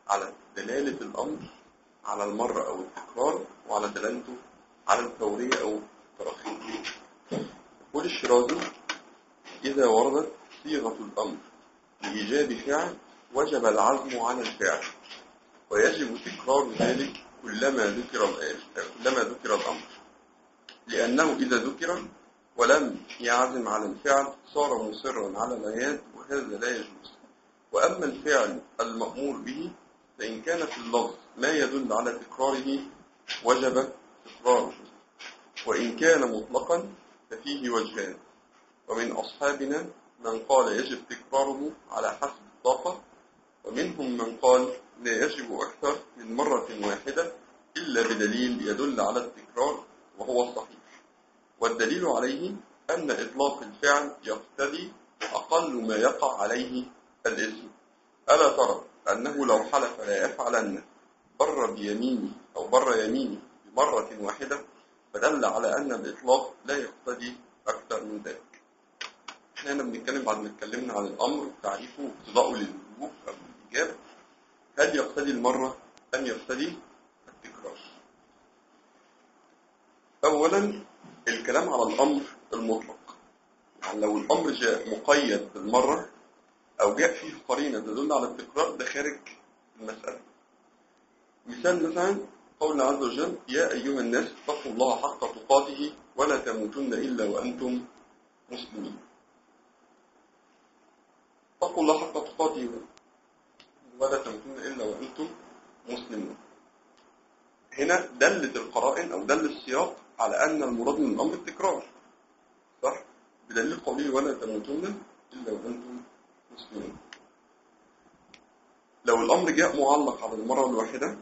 على دلالة الأمر على المرة أو التكرار وعلى دلالته على الفورية أو التراخيص يقول الشرازي إذا وردت صيغة الأمر لإيجاب فعل وجب العزم على الفعل ويجب تكرار ذلك كلما ذكر الآن- كلما ذكر الأمر لأنه إذا ذكر ولم يعزم على الفعل صار مصرا على العياد وهذا لا يجوز وأما الفعل المأمور به فإن كان في اللفظ ما يدل على تكراره وجب تكراره وإن كان مطلقا ففيه وجهان ومن أصحابنا من قال يجب تكراره على حسب الطاقة ومنهم من قال لا يجب أكثر من مرة واحدة إلا بدليل يدل على التكرار وهو الصحيح والدليل عليه أن إطلاق الفعل يقتضي أقل ما يقع عليه الاسم ألا ترى أنه لو حلف لا يفعلن بر بيمينه أو بر يمينه بمرة واحدة فدل على أن الإطلاق لا يقتضي أكثر من ذلك احنا هنا بنتكلم بعد ما اتكلمنا عن الأمر وتعريفه واقتضاءه للوجوب أو الإيجاب هل يقتضي المرة أم يقتضي التكرار أولا الكلام على الأمر المطلق يعني لو الأمر جاء مقيد بالمرة أو جاء فيه قرينة تدل على التكرار ده خارج المسألة مثال مثلا قول الله عز وجل يا أيها الناس اتقوا الله حق تقاته ولا تموتن إلا وأنتم مسلمين اتقوا الله حق تقاته ولا تموتن إلا وأنتم مسلمون هنا دلت القرائن أو دل السياق على أن المراد من الأمر التكرار صح؟ بدليل قوله ولا تموتن إلا وأنتم مسلمون لو الأمر جاء معلق على المرة الواحدة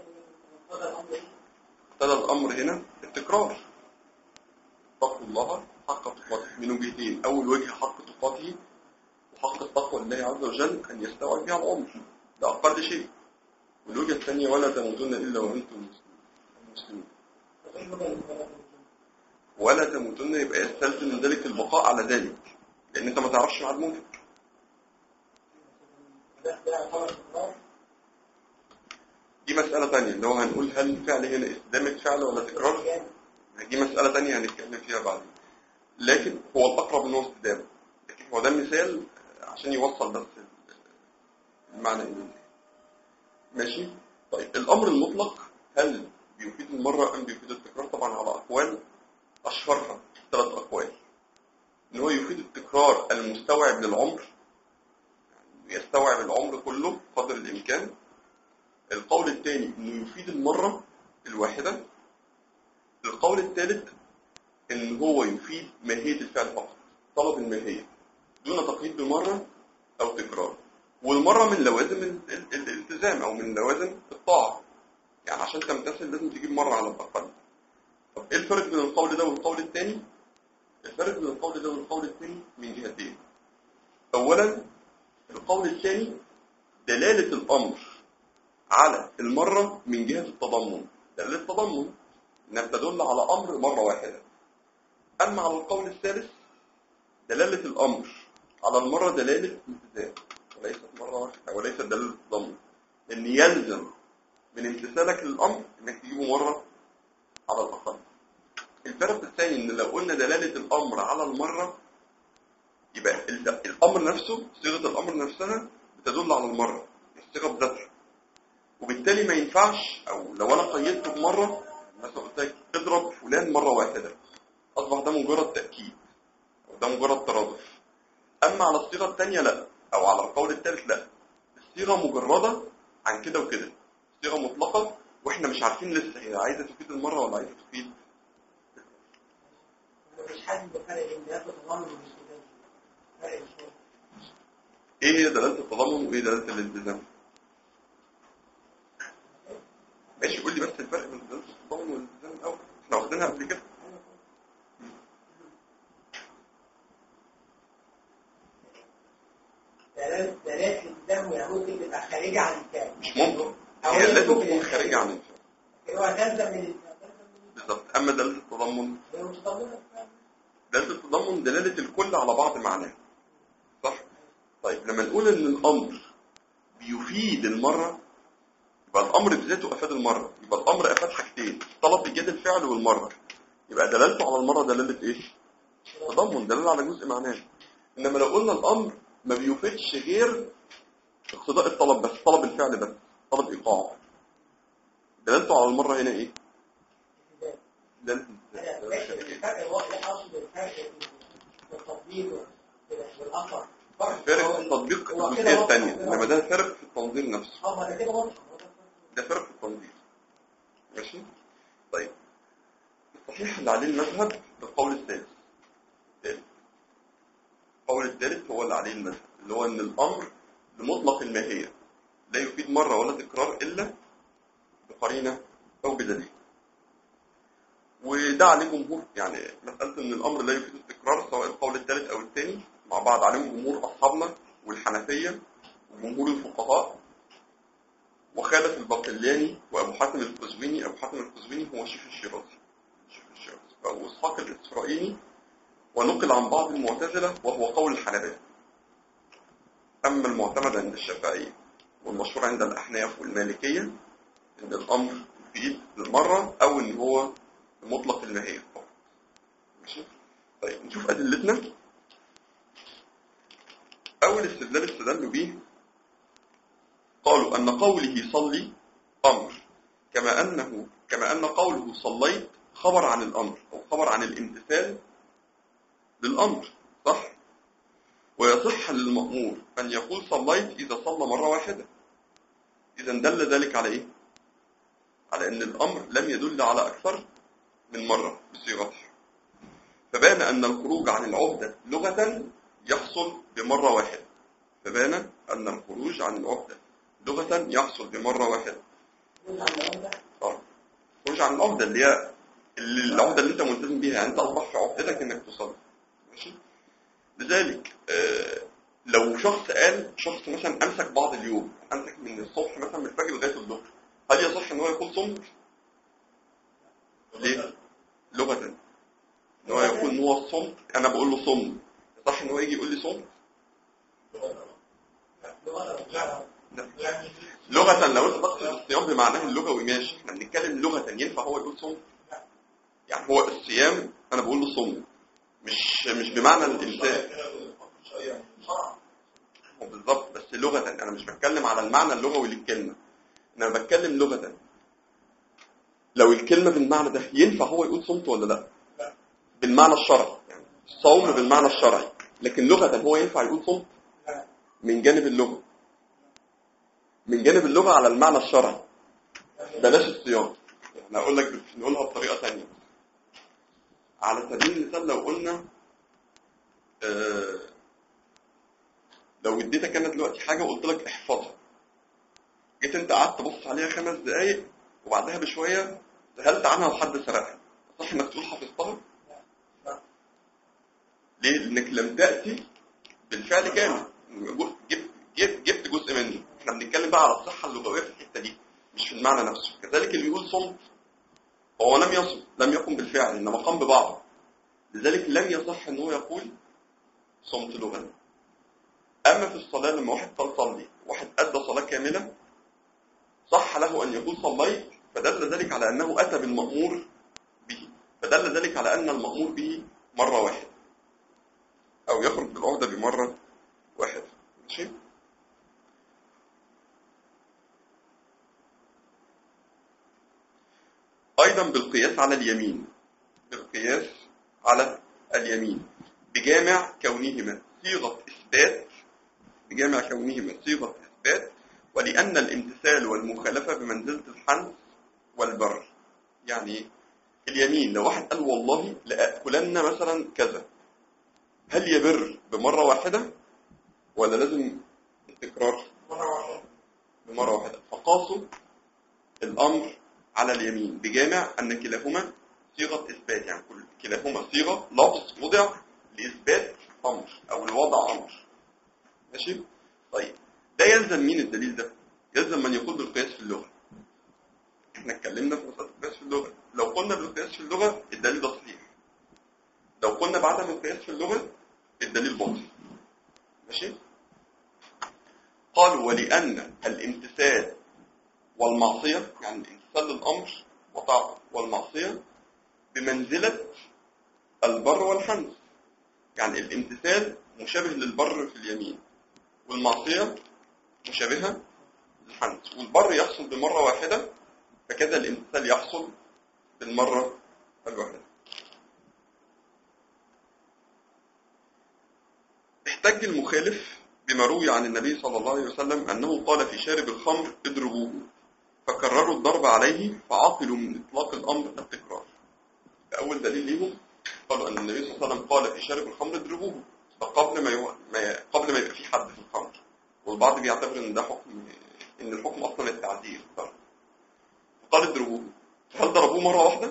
ابتدى الأمر هنا التكرار اتقوا الله حق تقاته من وجهتين أول وجه حق تقاته وحق التقوى لله عز وجل أن يستوعب بها العمر ده أقل شيء والوجهة الثانية ولا تموتن إلا وأنتم مسلمون ولا تموتن يبقى يستلزم من ذلك البقاء على ذلك لأن أنت ما تعرفش ميعاد موتك دي مسألة تانية اللي هو هنقول هل الفعل هنا استدامة فعل ولا تكرار دي مسألة تانية هنتكلم فيها بعدين لكن هو الأقرب إن هو استدامة لكن هو ده مثال عشان يوصل بس المعنى إيه ماشي طيب الأمر المطلق هل بيفيد المرة أم بيفيد التكرار طبعا على أقوال أشهرها ثلاث أقوال إن هو يفيد التكرار المستوعب للعمر يعني يستوعب العمر كله قدر الإمكان القول الثاني إنه يفيد المرة الواحدة القول الثالث إن هو يفيد ماهية الفعل فقط طلب الماهية دون تقييد بمرة أو تكرار والمرة من لوازم ال- ال- الالتزام أو من لوازم الطاعة يعني عشان تمتثل لازم تجيب مرة على الأقل طب إيه الفرق بين القول ده والقول الثاني؟ الفرق بين القول ده والقول الثاني من جهتين أولا القول الثاني دلالة الأمر على المرة من جهة التضمن دلالة التضمن إنها تدل على أمر مرة واحدة أما على القول الثالث دلالة الأمر على المرة دلالة التزام وليست مرة واحدة وليست دلالة التضمن لأن يلزم من امتثالك للأمر إنك تجيبه مرة على الأقل الفرق الثاني إن لو قلنا دلالة الأمر على المرة يبقى ال- الأمر نفسه صيغة الأمر نفسها بتدل على المرة الصيغة بذاتها وبالتالي ما ينفعش أو لو أنا قيدته بمرة مثلا قلت لك اضرب فلان مرة واحدة أصبح ده مجرد تأكيد أو ده مجرد ترادف أما على الصيغة الثانية لا أو على القول الثالث لا الصيغة مجردة عن كده وكده صيغة مطلقة وإحنا مش عارفين لسه هي عايزة تفيد المرة ولا عايزة تفيد مش حاسس بفرق بين ده التضامن والاستدامه فرق شويه إيه هي دلالة التضامن وإيه دلالة الالتزام ماشي قول لي بس الفرق بين دلالة التضامن والالتزام الأول إحنا واخدينها قبل كده دلالة دلالة الالتزام يعني ممكن تبقى خارجة عن الفعل مش ممكن أو هي لازم ممكن تكون خارجة عن الفعل هو تلزم من الفعل بالظبط أما دلالة التضامن هي متضمنة الفعل دلالة التضامن دلالة الكل على بعض معناه صح؟ طيب لما نقول ان الامر بيفيد المرة يبقى الامر بذاته افاد المره يبقى الامر افاد حاجتين طلب ايجاد الفعل والمره يبقى دلالته على المره دلاله ايه تضمن دلاله على جزء معناه انما لو قلنا الامر ما بيفيدش غير اقتضاء الطلب بس طلب الفعل بس طلب ايقاعه دلالته على المره هنا ايه دلالة الفرق الواحد اقصد الفرق في التطبيق والاثر فرق في التطبيق الجزئيه الثانيه انما ده فرق في التنظيم نفسه اه ما ده كده واضح ده فرق في التنظيم ماشي طيب الصحيح اللي عليه المذهب القول الثالث الثالث القول الثالث هو اللي عليه المذهب اللي هو ان الامر لمطلق الماهيه لا يفيد مره ولا تكرار الا بقرينه او بدليل وده عليه جمهور يعني مساله ان الامر لا يفيد التكرار سواء القول الثالث او الثاني مع بعض عليهم جمهور اصحابنا والحنفيه وجمهور الفقهاء وخالف الباقلاني وابو حاتم القزويني ابو حاتم القزويني هو شيخ الشيرازي شيخ الشيرازي وابو اسحاق الاسرائيلي ونقل عن بعض المعتزله وهو قول الحنابلة اما المعتمد عند الشافعيه والمشهور عند الاحناف والمالكيه ان الامر يفيد للمره او ان هو مطلق الماهيه فقط ماشي طيب نشوف ادلتنا اول استدلال استدلوا به قالوا أن قوله صلي أمر كما أنه كما أن قوله صليت خبر عن الأمر أو خبر عن الامتثال للأمر صح؟ ويصح للمأمور أن يقول صليت إذا صلى مرة واحدة إذا دل ذلك على إيه؟ على أن الأمر لم يدل على أكثر من مرة بصيغته فبان أن الخروج عن العهدة لغة يحصل بمرة واحدة فبان أن الخروج عن العهدة لغة يحصل بمرة واحدة اه خروج عن العهدة اللي هي اللي العهدة اللي انت ملتزم بيها يعني انت اصبح في عهدتك انك تصلي ماشي لذلك آه لو شخص قال شخص مثلا امسك بعض اليوم امسك من الصبح مثلا من الفجر لغايه الظهر هل يصح ان هو يقول صمت؟ ليه؟ لغة ان هو يقول ان هو صمت انا بقول له صم يصح ان هو يجي يقول لي صمت؟ لغة لو انت تقصد الصيام بمعناه اللغوي ماشي احنا بنتكلم لغة ينفع هو يقول صوم يعني هو الصيام انا بقول له صوم مش مش بمعنى الامساك هو بالظبط بس لغة انا مش بتكلم على المعنى اللغوي للكلمة انا بتكلم لغة لو الكلمة بالمعنى ده ينفع هو يقول صمت ولا لا بالمعنى الشرعي يعني الصوم بالمعنى الشرعي لكن لغة هو ينفع يقول صمت من جانب اللغة من جانب اللغة على المعنى الشرعي بلاش الصيام انا اقول لك نقولها بطريقة تانية على سبيل المثال لو قلنا آه لو اديتك انا دلوقتي حاجة وقلت لك احفظها جيت انت قعدت تبص عليها خمس دقايق وبعدها بشوية سهلت عنها وحد سرقها صح انك تقول حفظتها؟ ليه؟ لانك لم تأتي بالفعل كامل جبت جبت جبت جزء منه احنا بنتكلم بقى على الصحة اللغوية في الحتة دي مش في المعنى نفسه كذلك اللي يقول صمت هو لم يصم لم يقم بالفعل انما قام ببعضه لذلك لم يصح ان هو يقول صمت لغة اما في الصلاة لما واحد قال صلي واحد ادى صلاة كاملة صح له ان يقول صليت فدل ذلك على انه اتى بالمأمور به فدل ذلك على ان المأمور به مرة واحدة او يخرج بالعهدة بمرة واحدة ماشي أيضا بالقياس على اليمين بالقياس على اليمين بجامع كونهما صيغة إثبات بجامع كونهما صيغة إثبات ولأن الامتثال والمخالفة بمنزلة الحنس والبر يعني اليمين لو واحد قال والله لأكلن مثلا كذا هل يبر بمرة واحدة ولا لازم التكرار بمرة واحدة فقاسوا الأمر على اليمين بجامع أن كلاهما صيغة إثبات يعني كل كلاهما صيغة لفظ وضع لإثبات أمر أو لوضع أمر ماشي طيب ده يلزم مين الدليل ده يلزم من يقول بالقياس في اللغة احنا اتكلمنا في مسألة القياس في اللغة لو قلنا بالقياس في اللغة الدليل ده صحيح لو قلنا بعدم القياس في اللغة الدليل باطل ماشي قالوا ولأن الامتثال والمعصية يعني الامتثال للأمر وطاعته والمعصية بمنزلة البر والحنث يعني الامتثال مشابه للبر في اليمين والمعصية مشابهة للحنث والبر يحصل بمرة واحدة فكذا الامتثال يحصل بالمرة الواحدة احتج المخالف بما روي عن النبي صلى الله عليه وسلم أنه قال في شارب الخمر اضربوه فكرروا الضرب عليه فعقلوا من إطلاق الأمر التكرار أول دليل ليهم قالوا أن النبي صلى الله عليه وسلم قال في شارب الخمر اضربوه فقبل ما, يو... ما قبل ما يبقى في حد في الخمر والبعض بيعتبر ان ده حكم ان الحكم اصلا التعديل الضرب فقال اضربوه هل ضربوه مره واحده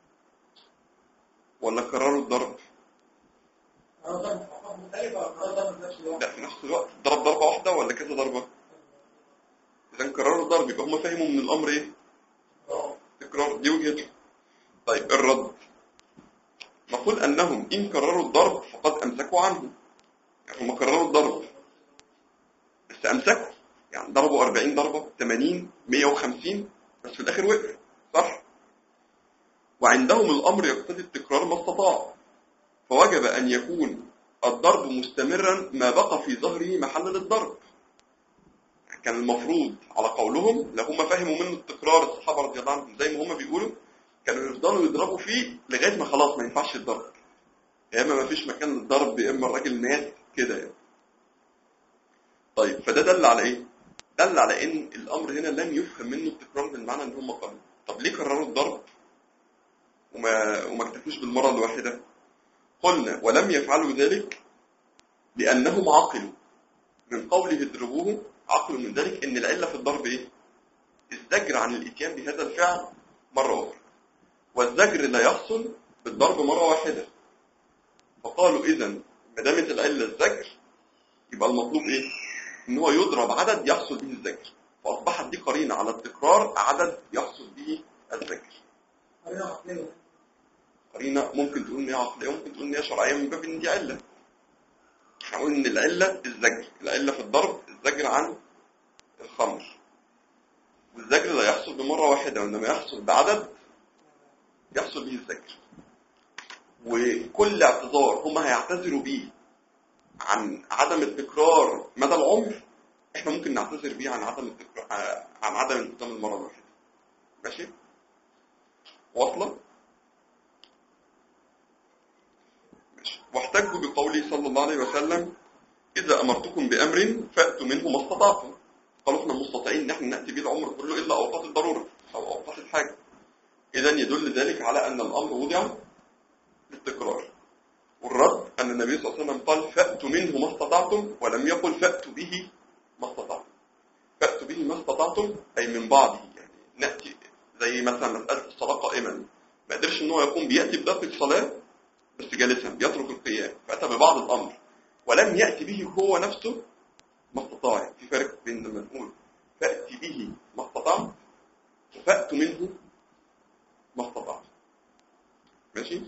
ولا كرروا الضرب أنا ضرب حقوق مختلفة ولا ضرب في نفس الوقت؟ لا في نفس الوقت ضرب ضربه واحده ولا كذا ضربه اذا كرروا الضرب يبقى هم فهموا من الامر ايه اه تكرار دي وجهته طيب الرد نقول أنهم إن كرروا الضرب فقد أمسكوا عنه يعني هم كرروا الضرب بس أمسكوا يعني ضربوا 40 ضربة 80 150 بس في الآخر وقف صح وعندهم الأمر يقتضي التكرار ما استطاع فوجب أن يكون الضرب مستمرا ما بقى في ظهره محل للضرب كان المفروض على قولهم لو هم فهموا منه التكرار الصحابة رضي الله عنهم زي ما هم بيقولوا كانوا يفضلوا يضربوا فيه لغاية ما خلاص ما ينفعش الضرب يا اما ما فيش مكان للضرب يا اما الراجل مات كده يعني طيب فده دل على ايه دل على ان الامر هنا لم يفهم منه التكرار بالمعنى ان هم قالوا طب ليه كرروا الضرب وما وما اكتفوش بالمره الواحده قلنا ولم يفعلوا ذلك لانهم عقلوا من قوله اضربوه عقلوا من ذلك ان العله في الضرب ايه الزجر عن الاتيان بهذا الفعل مره اخرى والزجر لا يحصل بالضرب مره واحده فقالوا اذا ما دامت العله الزجر يبقى المطلوب ايه ان هو يضرب عدد يحصل به الزجر فاصبحت دي قرينه على التكرار عدد يحصل به الزجر قرينة عقلية قرينه ممكن تقول ان هي عقليه ممكن تقول ان هي شرعيه من باب ان دي عله احنا قلنا ان العله الزجر العله في الضرب الزجر عن الخمر والزجر لا يحصل بمره واحده وانما يحصل بعدد يحصل به الزجر وكل اعتذار هم هيعتذروا بيه عن عدم التكرار مدى العمر احنا ممكن نعتذر بيه عن عدم التكرار عن عدم الالتزام المره الواحده ماشي واصله ماشي واحتجوا بقوله صلى الله عليه وسلم اذا امرتكم بامر فاتوا منه ما استطعتم قالوا احنا مستطيعين ان احنا ناتي به العمر كله الا اوقات الضروره او اوقات الحاجه اذا يدل ذلك على ان الامر وضع للتكرار والرد أن النبي صلى الله عليه وسلم قال فأتوا منه ما استطعتم ولم يقل فأتوا به ما استطعتم فأتوا به ما استطعتم أي من بعضه يعني نأتي زي مثلا مسألة الصلاة قائما ما قدرش ان هو يقوم بيأتي بباقي الصلاة بس جالسا بيترك القيام فأتى ببعض الأمر ولم يأتي به هو نفسه ما استطاع يعني في فرق بين لما نقول فأتي به ما استطعت وفأتوا منه ما استطعت ماشي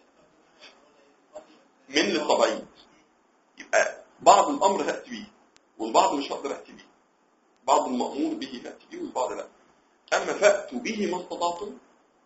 من للطبيعيين يبقى بعض الامر هاتي بيه والبعض مش هقدر اتي بيه بعض المامور به هاتي بيه والبعض لا اما فاتوا به ما استطعتم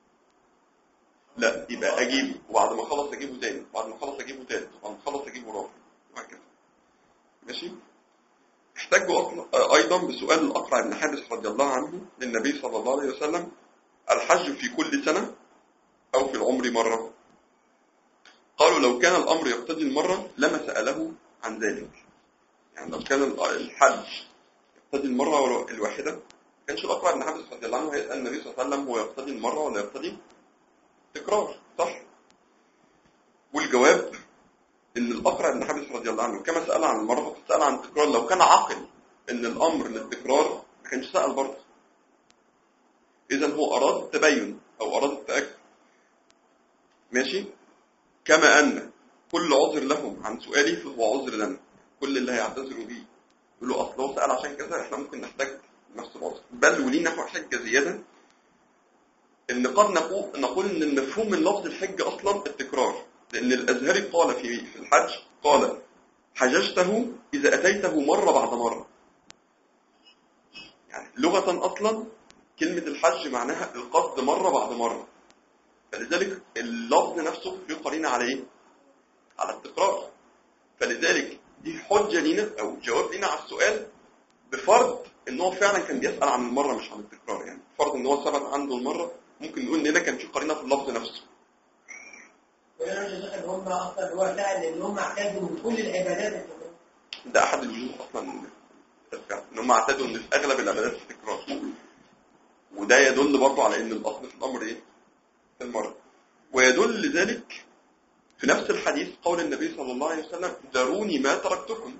لا يبقى اجيبه وبعد ما اخلص اجيبه تاني وبعد ما اخلص اجيبه تالت وبعد ما اخلص اجيبه رابع وهكذا ماشي احتجوا أصل- آه، ايضا بسؤال الاقرع بن حابس رضي الله عنه للنبي صلى الله عليه وسلم الحج في كل سنه او في العمر مره قالوا لو كان الأمر يقتضي المرة لما سأله عن ذلك يعني لو كان الحج يقتضي المرة الواحدة ما كانش الأقرع بن حابس رضي الله عنه هيسأل النبي صلى الله عليه وسلم هو يقتضي المرة ولا يقتضي تكرار صح والجواب ان الأقرع بن حابس رضي الله عنه كما سأل عن المرة فقد سأل عن التكرار لو كان عاقل ان الأمر للتكرار ما كانش سأل برضه إذا هو أراد التبين أو أراد التأكد ماشي كما أن كل عذر لهم عن سؤالي فهو عذر لنا كل اللي هيعتذروا بيه يقولوا أصل هو سأل عشان كذا إحنا ممكن نحتاج نفس العذر بل ولينا نحو حجة زيادة إن قد نقول, نقول إن المفهوم من لفظ الحج أصلا التكرار لأن الأزهري قال في في الحج قال حججته إذا أتيته مرة بعد مرة يعني لغة أصلا كلمة الحج معناها القصد مرة بعد مرة فلذلك اللفظ نفسه فيه قرينة على ايه؟ على التكرار فلذلك دي حجة لينا او جواب لينا على السؤال بفرض ان هو فعلا كان بيسأل عن المرة مش عن التكرار يعني فرض ان هو ثبت عنده المرة ممكن نقول ان هنا كان في قرينة في اللفظ نفسه وأنا رجل ان هم اصلا هو سأل ان هم اعتادوا من كل العبادات التكرار. ده احد الوجوه اصلا الفعل ان هم اعتادوا ان في اغلب العبادات التكرار وده يدل برضه على ان الاصل في الامر ايه المرة ويدل لذلك في نفس الحديث قول النبي صلى الله عليه وسلم ذروني ما تركتكم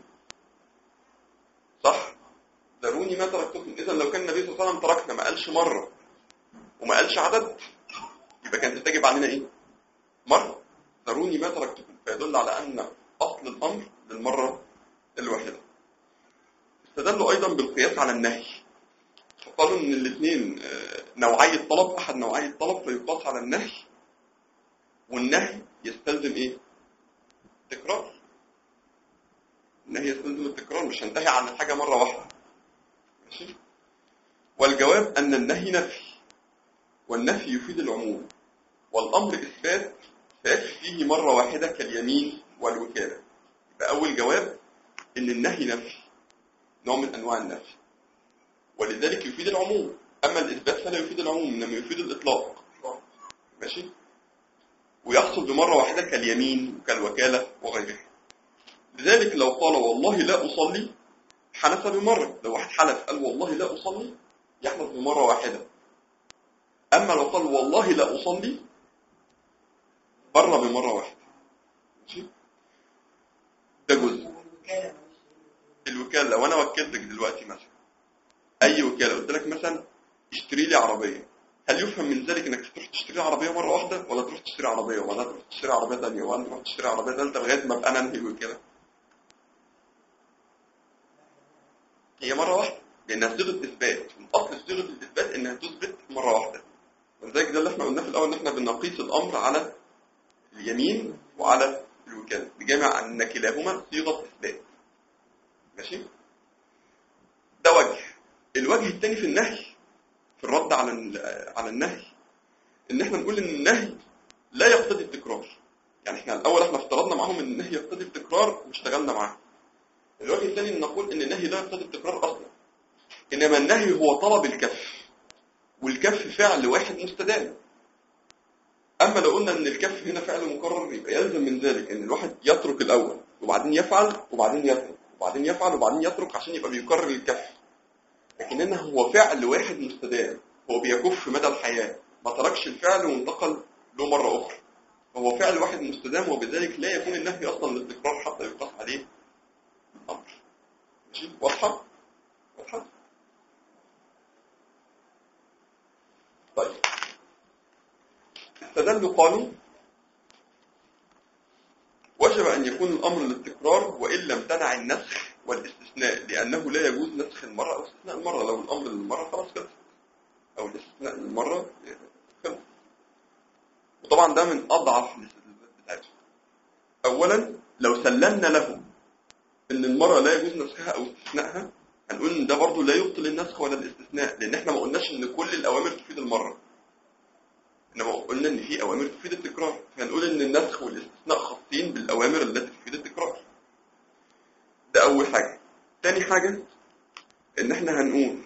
صح ذروني ما تركتكم اذا لو كان النبي صلى الله عليه وسلم تركنا ما قالش مرة وما قالش عدد يبقى كانت تجب علينا ايه مرة ذروني ما تركتكم فيدل على ان اصل الامر للمرة الواحدة استدلوا ايضا بالقياس على النهي فقالوا ان الاثنين آه، نوعي الطلب احد نوعي الطلب فيقاس على النهي والنهي يستلزم ايه تكرار النهي يستلزم التكرار مش هنتهي عن الحاجة مرة واحدة ماشي والجواب ان النهي نفي والنفي يفيد العموم والامر اثبات فيكفي فيه مرة واحدة كاليمين والوكالة يبقى اول جواب ان النهي نفي نوع من انواع النفي ولذلك يفيد العموم اما الاثبات فلا يفيد العموم انما يفيد الاطلاق ماشي ويحصل بمرة واحدة كاليمين وكالوكالة وغيرها لذلك لو قال والله لا أصلي حنث بمرة لو واحد حلف قال والله لا أصلي يحنث بمرة واحدة أما لو قال والله لا أصلي بر بمرة واحدة ماشي ده جزء والوكالة مش- الوكالة لو أنا وكلتك دلوقتي مثلا أي وكالة قلت لك مثلا اشتري لي عربية هل يفهم من ذلك انك تروح تشتري عربية مرة واحدة ولا تروح تشتري عربية ولا تروح تشتري عربية ثانية ولا تروح تشتري عربية ثالثة لغاية ما ابقى انا انهي الوكالة هي مرة واحدة لانها صيغة اثبات الاصل صيغة الاثبات انها تثبت مرة واحدة ولذلك ده اللي احنا قلناه في الاول ان احنا بنقيس الامر على اليمين وعلى الوكالة بجامع ان كلاهما صيغة اثبات ماشي ده وجه الوجه الثاني في النهي في الرد على ال- على النهي ان احنا نقول ان النهي لا يقتضي التكرار يعني احنا الاول احنا افترضنا معاهم ان النهي يقتضي التكرار واشتغلنا معاه الوجه الثاني ان نقول ان النهي لا يقتضي التكرار اصلا انما النهي هو طلب الكف والكف فعل واحد مستدام اما لو قلنا ان الكف هنا فعل مكرر يبقى يلزم من ذلك ان الواحد يترك الاول وبعدين يفعل وبعدين يترك وبعدين يفعل وبعدين يترك عشان يبقى بيكرر الكف لكن هنا هو فعل واحد مستدام هو بيكف مدى الحياة ما تركش الفعل وانتقل له مرة أخرى فهو فعل واحد مستدام وبذلك لا يكون النهي أصلا للتكرار حتى يقاس عليه الأمر ماشي واضحة؟ واضحة؟ طيب استدلوا قالوا وجب أن يكون الأمر للتكرار وإن لم تنع النسخ والاستثناء لأنه لا يجوز نسخ المرة أو استثناء المرة لو الأمر للمرة خلاص خلص أو الاستثناء للمرة خلص وطبعا ده من أضعف الاستدلالات بتاعتهم أولا لو سلمنا له إن المرة لا يجوز نسخها أو استثنائها هنقول إن ده برضه لا يبطل النسخ ولا الاستثناء لأن إحنا ما قلناش إن كل الأوامر تفيد المرة إنما قلنا إن في أوامر تفيد التكرار فهنقول إن النسخ والاستثناء خاصين بالأوامر التي تفيد التكرار ده أول حاجة تاني حاجة إن إحنا هنقول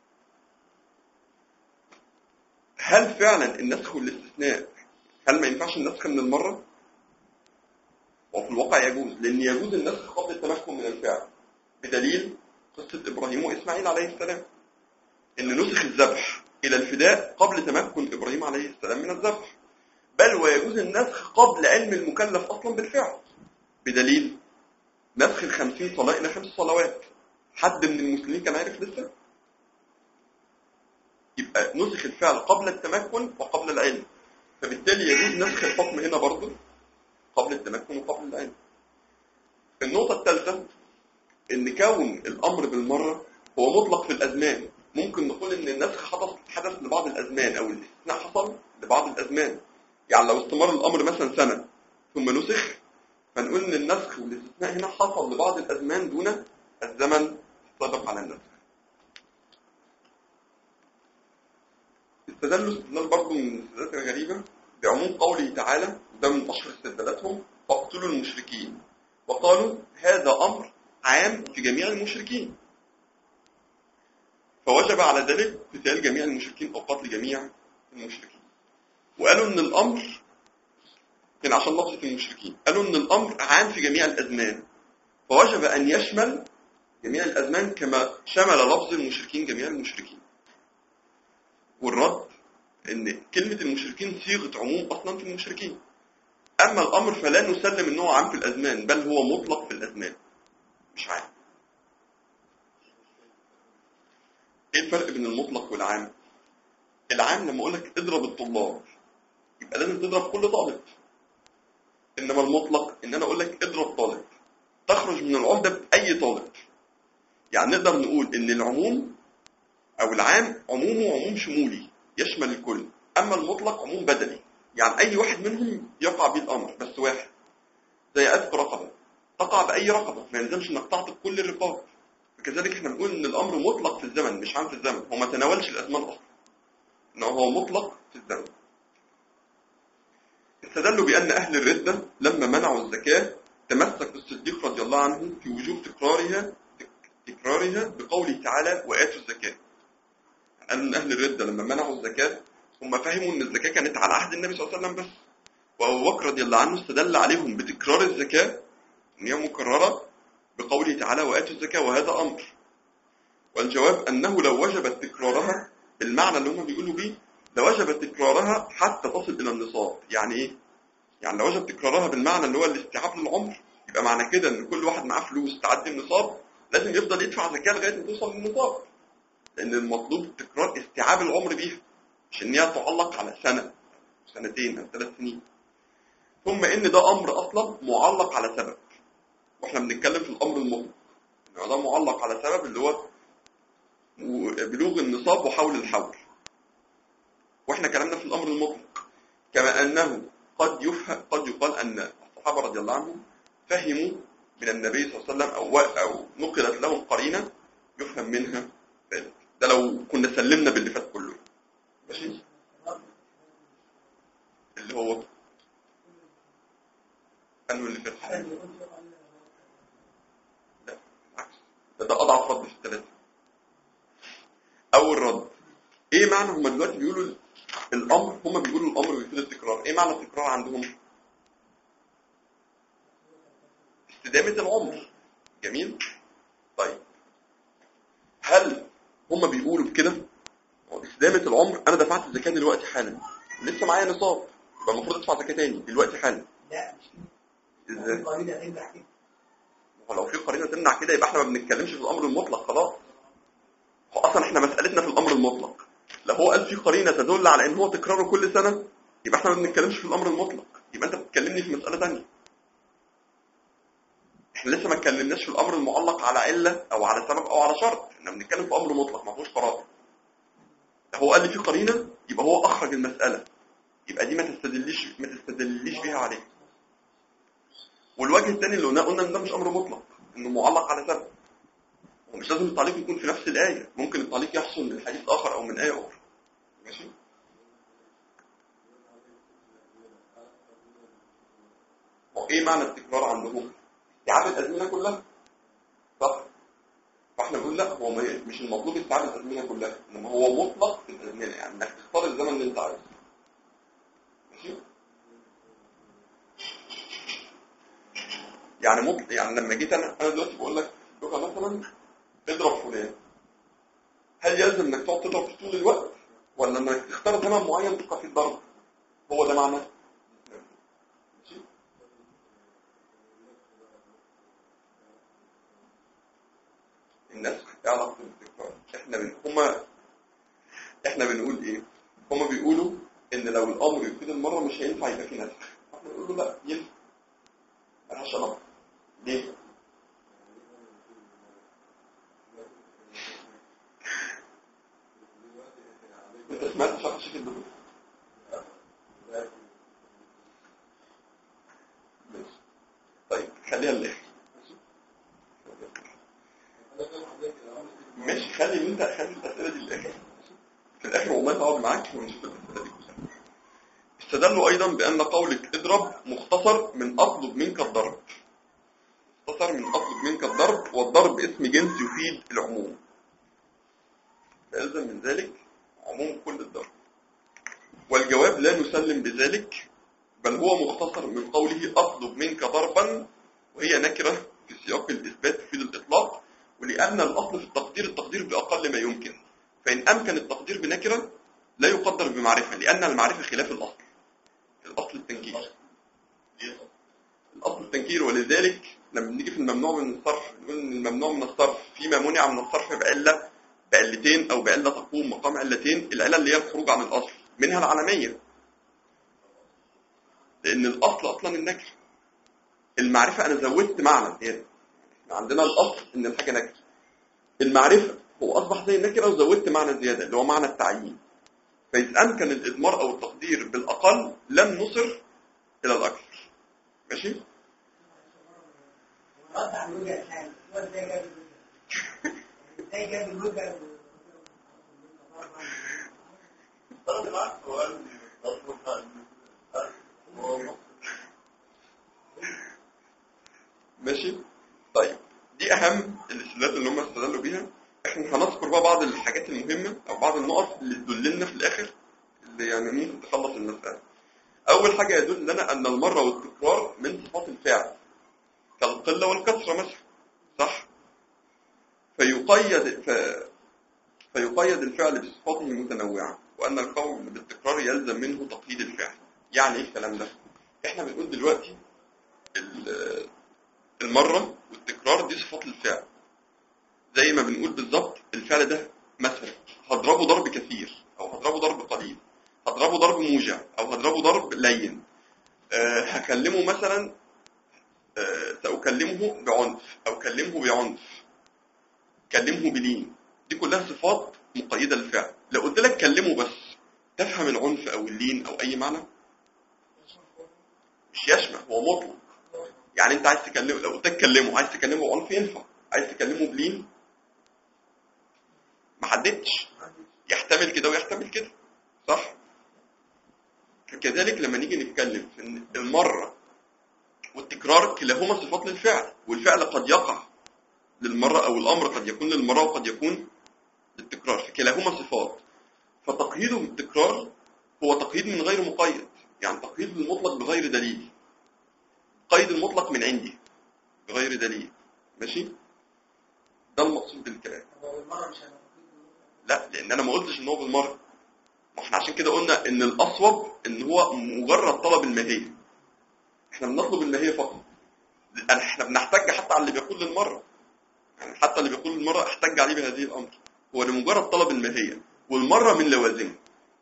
هل فعلا النسخ والاستثناء هل ما ينفعش النسخ من المرة؟ وفي الواقع يجوز لأن يجوز النسخ قبل التمكن من الفعل بدليل قصة إبراهيم وإسماعيل عليه السلام إن نسخ الذبح إلى الفداء قبل تمكن إبراهيم عليه السلام من الذبح بل ويجوز النسخ قبل علم المكلف أصلا بالفعل بدليل نسخ الخمسين صلاة إلى خمس صلوات حد من المسلمين كان عارف لسه يبقى نسخ الفعل قبل التمكن وقبل العلم فبالتالي يجوز نسخ الحكم هنا برضه قبل التمكن وقبل العلم النقطة الثالثة ان كون الامر بالمرة هو مطلق في الازمان ممكن نقول ان النسخ حدث حدث لبعض الازمان او الاستثناء حصل لبعض الازمان يعني لو استمر الامر مثلا سنة ثم نسخ فنقول ان النسخ والاستثناء هنا حصل لبعض الازمان دون الزمن السابق على النسخ استدلوا استدلال برضه من الاستدلالات الغريبة بعموم قوله تعالى وده من أشهر استدلالاتهم فاقتلوا المشركين وقالوا هذا أمر عام في جميع المشركين فوجب على ذلك قتال جميع المشركين أو قتل جميع المشركين وقالوا إن الأمر كان عشان لفظة المشركين قالوا إن الأمر عام في جميع الأزمان فوجب أن يشمل جميع الأزمان كما شمل لفظ المشركين جميع المشركين والرد ان كلمة المشركين صيغة عموم اصلا في المشركين اما الامر فلا نسلم ان هو عام في الازمان بل هو مطلق في الازمان مش عام ايه الفرق بين المطلق والعام العام لما اقول لك اضرب الطلاب يبقى لازم تضرب كل طالب انما المطلق ان انا اقول لك اضرب طالب تخرج من العهدة باي طالب يعني نقدر نقول ان العموم او العام عمومه عموم شمولي يشمل الكل اما المطلق عموم بدني يعني اي واحد منهم يقع به الامر بس واحد زي اتق رقبه تقع باي رقبه ما يلزمش انك تعتق كل الرقاب وكذلك احنا بنقول ان الامر مطلق في الزمن مش عام في الزمن هو ما تناولش الازمان اصلا انه هو مطلق في الزمن استدلوا بان اهل الرده لما منعوا الزكاه تمسك الصديق رضي الله عنه في وجوب تكرارها تكرارها بقوله تعالى واتوا الزكاه قالوا ان اهل الرده لما منعوا الزكاه هم فهموا ان الزكاه كانت على عهد النبي صلى الله عليه وسلم بس وابو بكر رضي الله عنه استدل عليهم بتكرار الزكاه ان هي مكرره بقوله تعالى واتوا الزكاه وهذا امر والجواب انه لو وجبت تكرارها بالمعنى اللي هم بيقولوا بيه لوجب تكرارها حتى تصل الى النصاب يعني ايه يعني لو وجب تكرارها بالمعنى اللي هو الاستيعاب للعمر يبقى معنى كده ان كل واحد معاه فلوس تعدي النصاب لازم يفضل يدفع زكاه لغايه ما توصل للنصاب لان المطلوب تكرار استيعاب العمر بيها مش ان هي تعلق على سنه سنتين او ثلاث سنين ثم ان ده امر اصلا معلق على سبب واحنا بنتكلم في الامر المطلق ان ده معلق على سبب اللي هو بلوغ النصاب وحول الحول واحنا كلامنا في الامر المطلق كما انه قد يفهم قد يقال ان الصحابه رضي الله عنهم فهموا من النبي صلى الله عليه وسلم او او نقلت لهم قرينه يفهم منها ذلك ده لو كنا سلمنا باللي فات كله ماشي اللي هو انه اللي فات لا بالعكس ده, ده اضعف رد في الثلاثه اول رد ايه معنى هم دلوقتي بيقولوا الامر هم بيقولوا الامر بيفيد التكرار ايه معنى التكرار عندهم استدامه العمر جميل طيب هل هم بيقولوا بكده هو استدامه العمر انا دفعت الزكاه دلوقتي حالا لسه معايا نصاب يبقى المفروض ادفع زكاه تاني دلوقتي حالا لا مش كده ازاي القرينة تمنع كده هو لو في قرينه تمنع كده يبقى احنا ما بنتكلمش في الامر المطلق خلاص هو اصلا احنا مسالتنا في الامر المطلق لو هو قال في قرينه تدل على ان هو تكراره كل سنه يبقى احنا ما بنتكلمش في الامر المطلق يبقى انت بتكلمني في مساله ثانيه احنا لسه ما اتكلمناش في الامر المعلق على عله او على سبب او على شرط احنا بنتكلم في امر مطلق ما فيهوش قرار لو هو قال لي في قرينه يبقى هو اخرج المساله يبقى دي ما تستدليش ما تستدليش بيها عليه والوجه الثاني اللي قلناه قلنا ان ده مش امر مطلق انه معلق على سبب ومش لازم التعليق يكون في نفس الآية ممكن التعليق يحصل من حديث آخر أو من آية أخرى ماشي هو إيه معنى التكرار عندهم؟ استيعاب الأزمنة كلها صح؟ فاحنا بنقول لا هو ما- مش المطلوب استيعاب الأزمنة كلها إنما هو مطلق في الأزمنة يعني إنك تختار الزمن اللي أنت عايزه ماشي؟ يعني مطلق يعني لما جيت أنا أنا دلوقتي بقول لك لغة مثلا اضرب فلان هل يلزم انك تقعد تضرب في طول الوقت ولا انك تختار زمن معين تبقى فيه الضرب هو ده معنى ماشي؟ الناس تعرف التكرار احنا بن... هما احنا بنقول ايه هما بيقولوا ان لو الامر يفيد المره مش هينفع يبقى فيه نسخ احنا بنقول له لا ينفع ملهاش علاقه ليه انت سمعت شرح شكل الدكتور ماشي. طيب خليها للاخر ماشي خلي اللي انت خلي الاسئله دي للاخر في الاخر والله والله هقعد معاك ونشوف الأسئلة دي كلها استدلوا أيضا بأن قولك اضرب مختصر من أطلب منك الضرب مختصر من أطلب منك الضرب والضرب اسم جنس يفيد العموم فيلزم من ذلك عموم كل الضرب والجواب لا نسلم بذلك بل هو مختصر من قوله أطلب منك ضربا وهي نكرة في سياق الإثبات تفيد الإطلاق ولأن الأصل في التقدير التقدير بأقل ما يمكن فإن أمكن التقدير بنكرة لا يقدر بمعرفة لأن المعرفة خلاف الأصل الأصل التنكير الأصل التنكير ولذلك لما نيجي في الممنوع من الصرف نقول إن الممنوع من الصرف فيما منع من الصرف بعلة بعلتين أو بعلة تقوم مقام علتين العلة اللي هي الخروج عن الأصل منها العالمية لأن الأصل أصلا النكر المعرفة أنا زودت معنى زيادة احنا عندنا الأصل إن الحاجة نكر المعرفة هو أصبح زي النكرة وزودت معنى زيادة اللي هو معنى التعيين فإذا أمكن الإضمار أو التقدير بالأقل لم نصر إلى الأكثر ماشي؟ رد على الوجه الحالي هو ازاي جاب الوجه ازاي جاب الوجه ماشي طيب دي اهم الاستدلالات اللي هم استدلوا بيها احنا هنذكر بقى بعض الحاجات المهمه او بعض النقط اللي تدللنا في الاخر اللي يعني ممكن تخلص المساله اول حاجه يدل لنا ان المره والتكرار من صفات الفعل كالقله والكثره مثلا صح فيقيد ف... فيقيد الفعل بصفاته المتنوعه وان القول بالتكرار يلزم منه تقييد الفعل يعني ايه الكلام ده احنا بنقول دلوقتي ال- المرة والتكرار دي صفات الفعل زي ما بنقول بالظبط الفعل ده مثلا هضربه ضرب كثير او هضربه ضرب قليل هضربه ضرب موجع او هضربه ضرب لين أه هكلمه مثلا أه سأكلمه بعنف او كلمه بعنف كلمه بلين دي كلها صفات مقيدة للفعل لو قلت لك كلمه بس تفهم العنف او اللين او اي معنى مش يشمل هو مطلق يعني انت عايز تكلمه لو قلت لك كلمه عايز تكلمه بعنف ينفع عايز تكلمه بلين ما حددتش يحتمل كده ويحتمل كده صح فكذلك لما نيجي نتكلم في ان المره والتكرار كلاهما صفات للفعل والفعل قد يقع للمره او الامر قد يكون للمره وقد يكون للتكرار فكلاهما صفات فتقييده بالتكرار هو تقييد من غير مقيد يعني تقييد المطلق بغير دليل قيد المطلق من عندي بغير دليل ماشي ده المقصود بالكلام هو المره مش هنقول لا لان انا ما قلتش ان هو بالمره ما احنا عشان كده قلنا ان الاصوب ان هو مجرد طلب الماهيه احنا بنطلب الماهيه فقط لأن احنا بنحتج حتى على اللي بيقول للمره يعني حتى اللي بيقول للمره احتج عليه بهذه الامر هو لمجرد طلب الماهيه والمره من لوازمه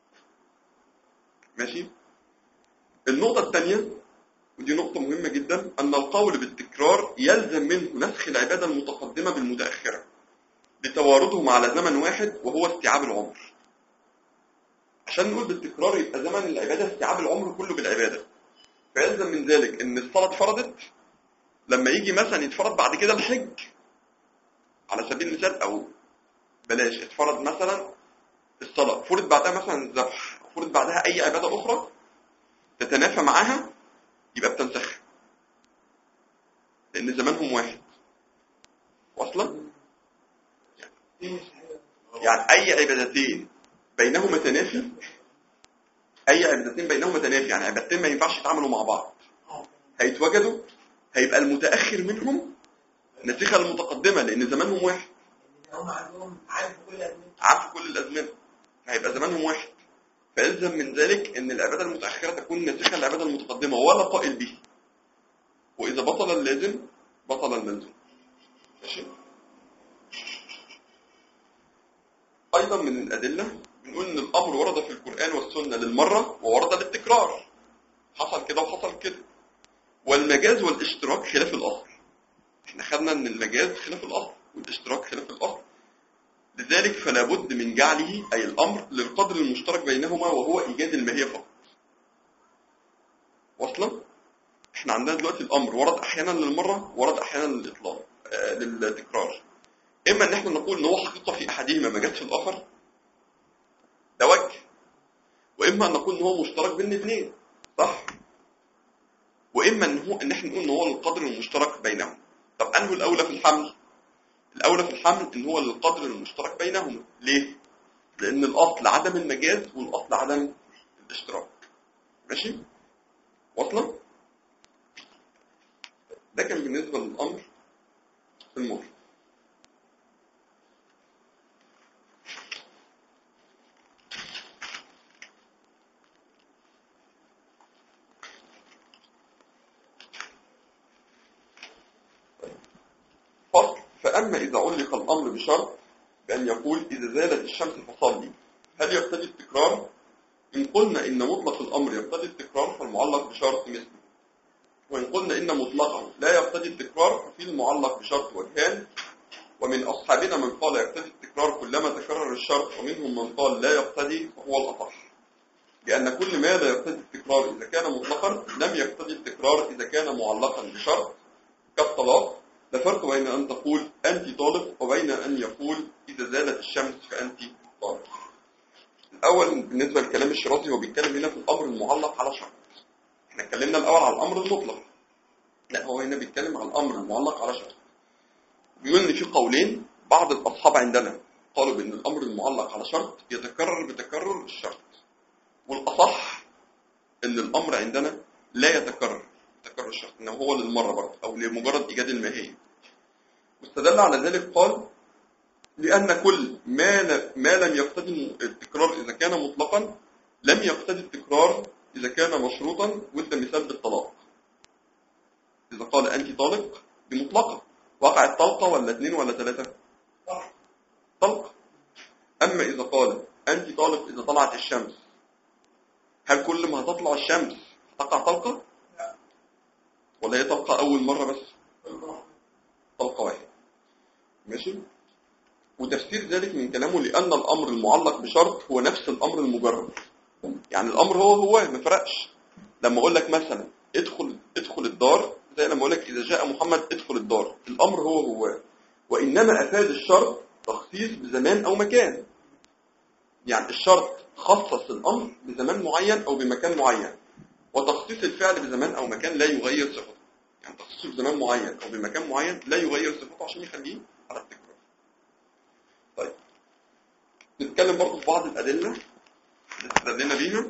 ماشي النقطه الثانيه ودي نقطة مهمة جدا أن القول بالتكرار يلزم منه نسخ العبادة المتقدمة بالمتأخرة لتواردهم على زمن واحد وهو استيعاب العمر عشان نقول بالتكرار يبقى زمن العبادة استيعاب العمر كله بالعبادة فيلزم من ذلك ان الصلاة اتفرضت لما يجي مثلا يتفرض بعد كده الحج على سبيل المثال او بلاش اتفرض مثلا الصلاة فرض بعدها مثلا الذبح فرض بعدها اي عبادة اخرى تتنافى معاها يبقى بتنسخ لان زمانهم واحد واصلا يعني اي عبادتين بينهما تنافي اي عبادتين بينهما تنافي يعني عبادتين ما ينفعش يتعاملوا مع بعض هيتوجدوا هيبقى المتاخر منهم نسخه المتقدمه لان زمانهم واحد هم عندهم عارف كل الازمنه عارف كل الازمنه هيبقى زمانهم واحد فيلزم من ذلك ان العباده المتاخره تكون ناسخه للعباده المتقدمه ولا قائل به واذا بطل اللازم بطل الملزوم ماشي ايضا من الادله بنقول ان الامر ورد في القران والسنه للمره وورد للتكرار حصل كده وحصل كده والمجاز والاشتراك خلاف الاصل احنا خدنا ان المجاز خلاف الاصل والاشتراك خلاف الاصل لذلك فلا بد من جعله أي الأمر للقدر المشترك بينهما وهو إيجاد الماهية فقط واصلا احنا عندنا دلوقتي الأمر ورد أحيانا للمرة ورد أحيانا للإطلاق آه للتكرار إما إن احنا نقول إن هو حقيقة في أحدهما ما جاتش في الآخر ده وجه واما ان نقول ان هو مشترك بين الاثنين صح واما ان هو ان احنا نقول ان هو القدر المشترك بينهم طب انه الاولى في الحمل الاولى في الحمل ان هو القدر المشترك بينهما ليه لان الاصل عدم المجاز والاصل عدم الاشتراك ماشي واصله ده كان بالنسبه للامر في المر فصل فأما إذا علق الأمر بشرط بأن يقول إذا زالت الشمس فصلي هل يقتضي التكرار؟ إن قلنا إن مطلق الأمر يقتضي التكرار فالمعلق بشرط مثله وإن قلنا إن مطلقه لا يقتضي التكرار ففي المعلق بشرط وجهان ومن أصحابنا من قال يقتضي التكرار كلما تكرر الشرط ومنهم من قال لا يقتضي وهو الأصح لأن كل ما لا يقتضي التكرار إذا كان مطلقا لم يقتضي التكرار إذا كان معلقا بشرط كالطلاق لا فرق بين أن تقول أنت طالب وبين أن يقول إذا زالت الشمس فأنت طالب الأول بالنسبة للكلام الشرازي هو بيتكلم هنا في الأمر المعلق على شرط احنا اتكلمنا الأول على الأمر المطلق لا هو هنا بيتكلم على الأمر المعلق على شرط بيقول إن في قولين بعض الأصحاب عندنا قالوا بأن الأمر المعلق على شرط يتكرر بتكرر الشرط والأصح أن الأمر عندنا لا يتكرر تكرر الشرط انه هو للمرة برضه او لمجرد ايجاد الماهية واستدل على ذلك قال لان كل ما ل- ما لم يقتضي التكرار اذا كان مطلقا لم يقتضي التكرار اذا كان مشروطا وده مثال بالطلاق اذا قال انت طالق دي مطلقة وقعت طلقة ولا اثنين ولا ثلاثة صح طلقة اما اذا قال انت طالق اذا طلعت الشمس هل كل ما هتطلع الشمس تقع طلقة ولا هي طلقة أول مرة بس طلقة واحدة ماشي وتفسير ذلك من كلامه لأن الأمر المعلق بشرط هو نفس الأمر المجرد يعني الأمر هو هو ما فرقش لما أقول لك مثلا ادخل ادخل الدار زي لما أقول لك إذا جاء محمد ادخل الدار الأمر هو هو وإنما أفاد الشرط تخصيص بزمان أو مكان يعني الشرط خصص الأمر بزمان معين أو بمكان معين وتخصيص الفعل بزمان او مكان لا يغير صفته يعني تخصيصه بزمان معين او بمكان معين لا يغير صفته عشان يخليه على التكرار طيب نتكلم برضه في بعض الادله اللي استدلنا بيها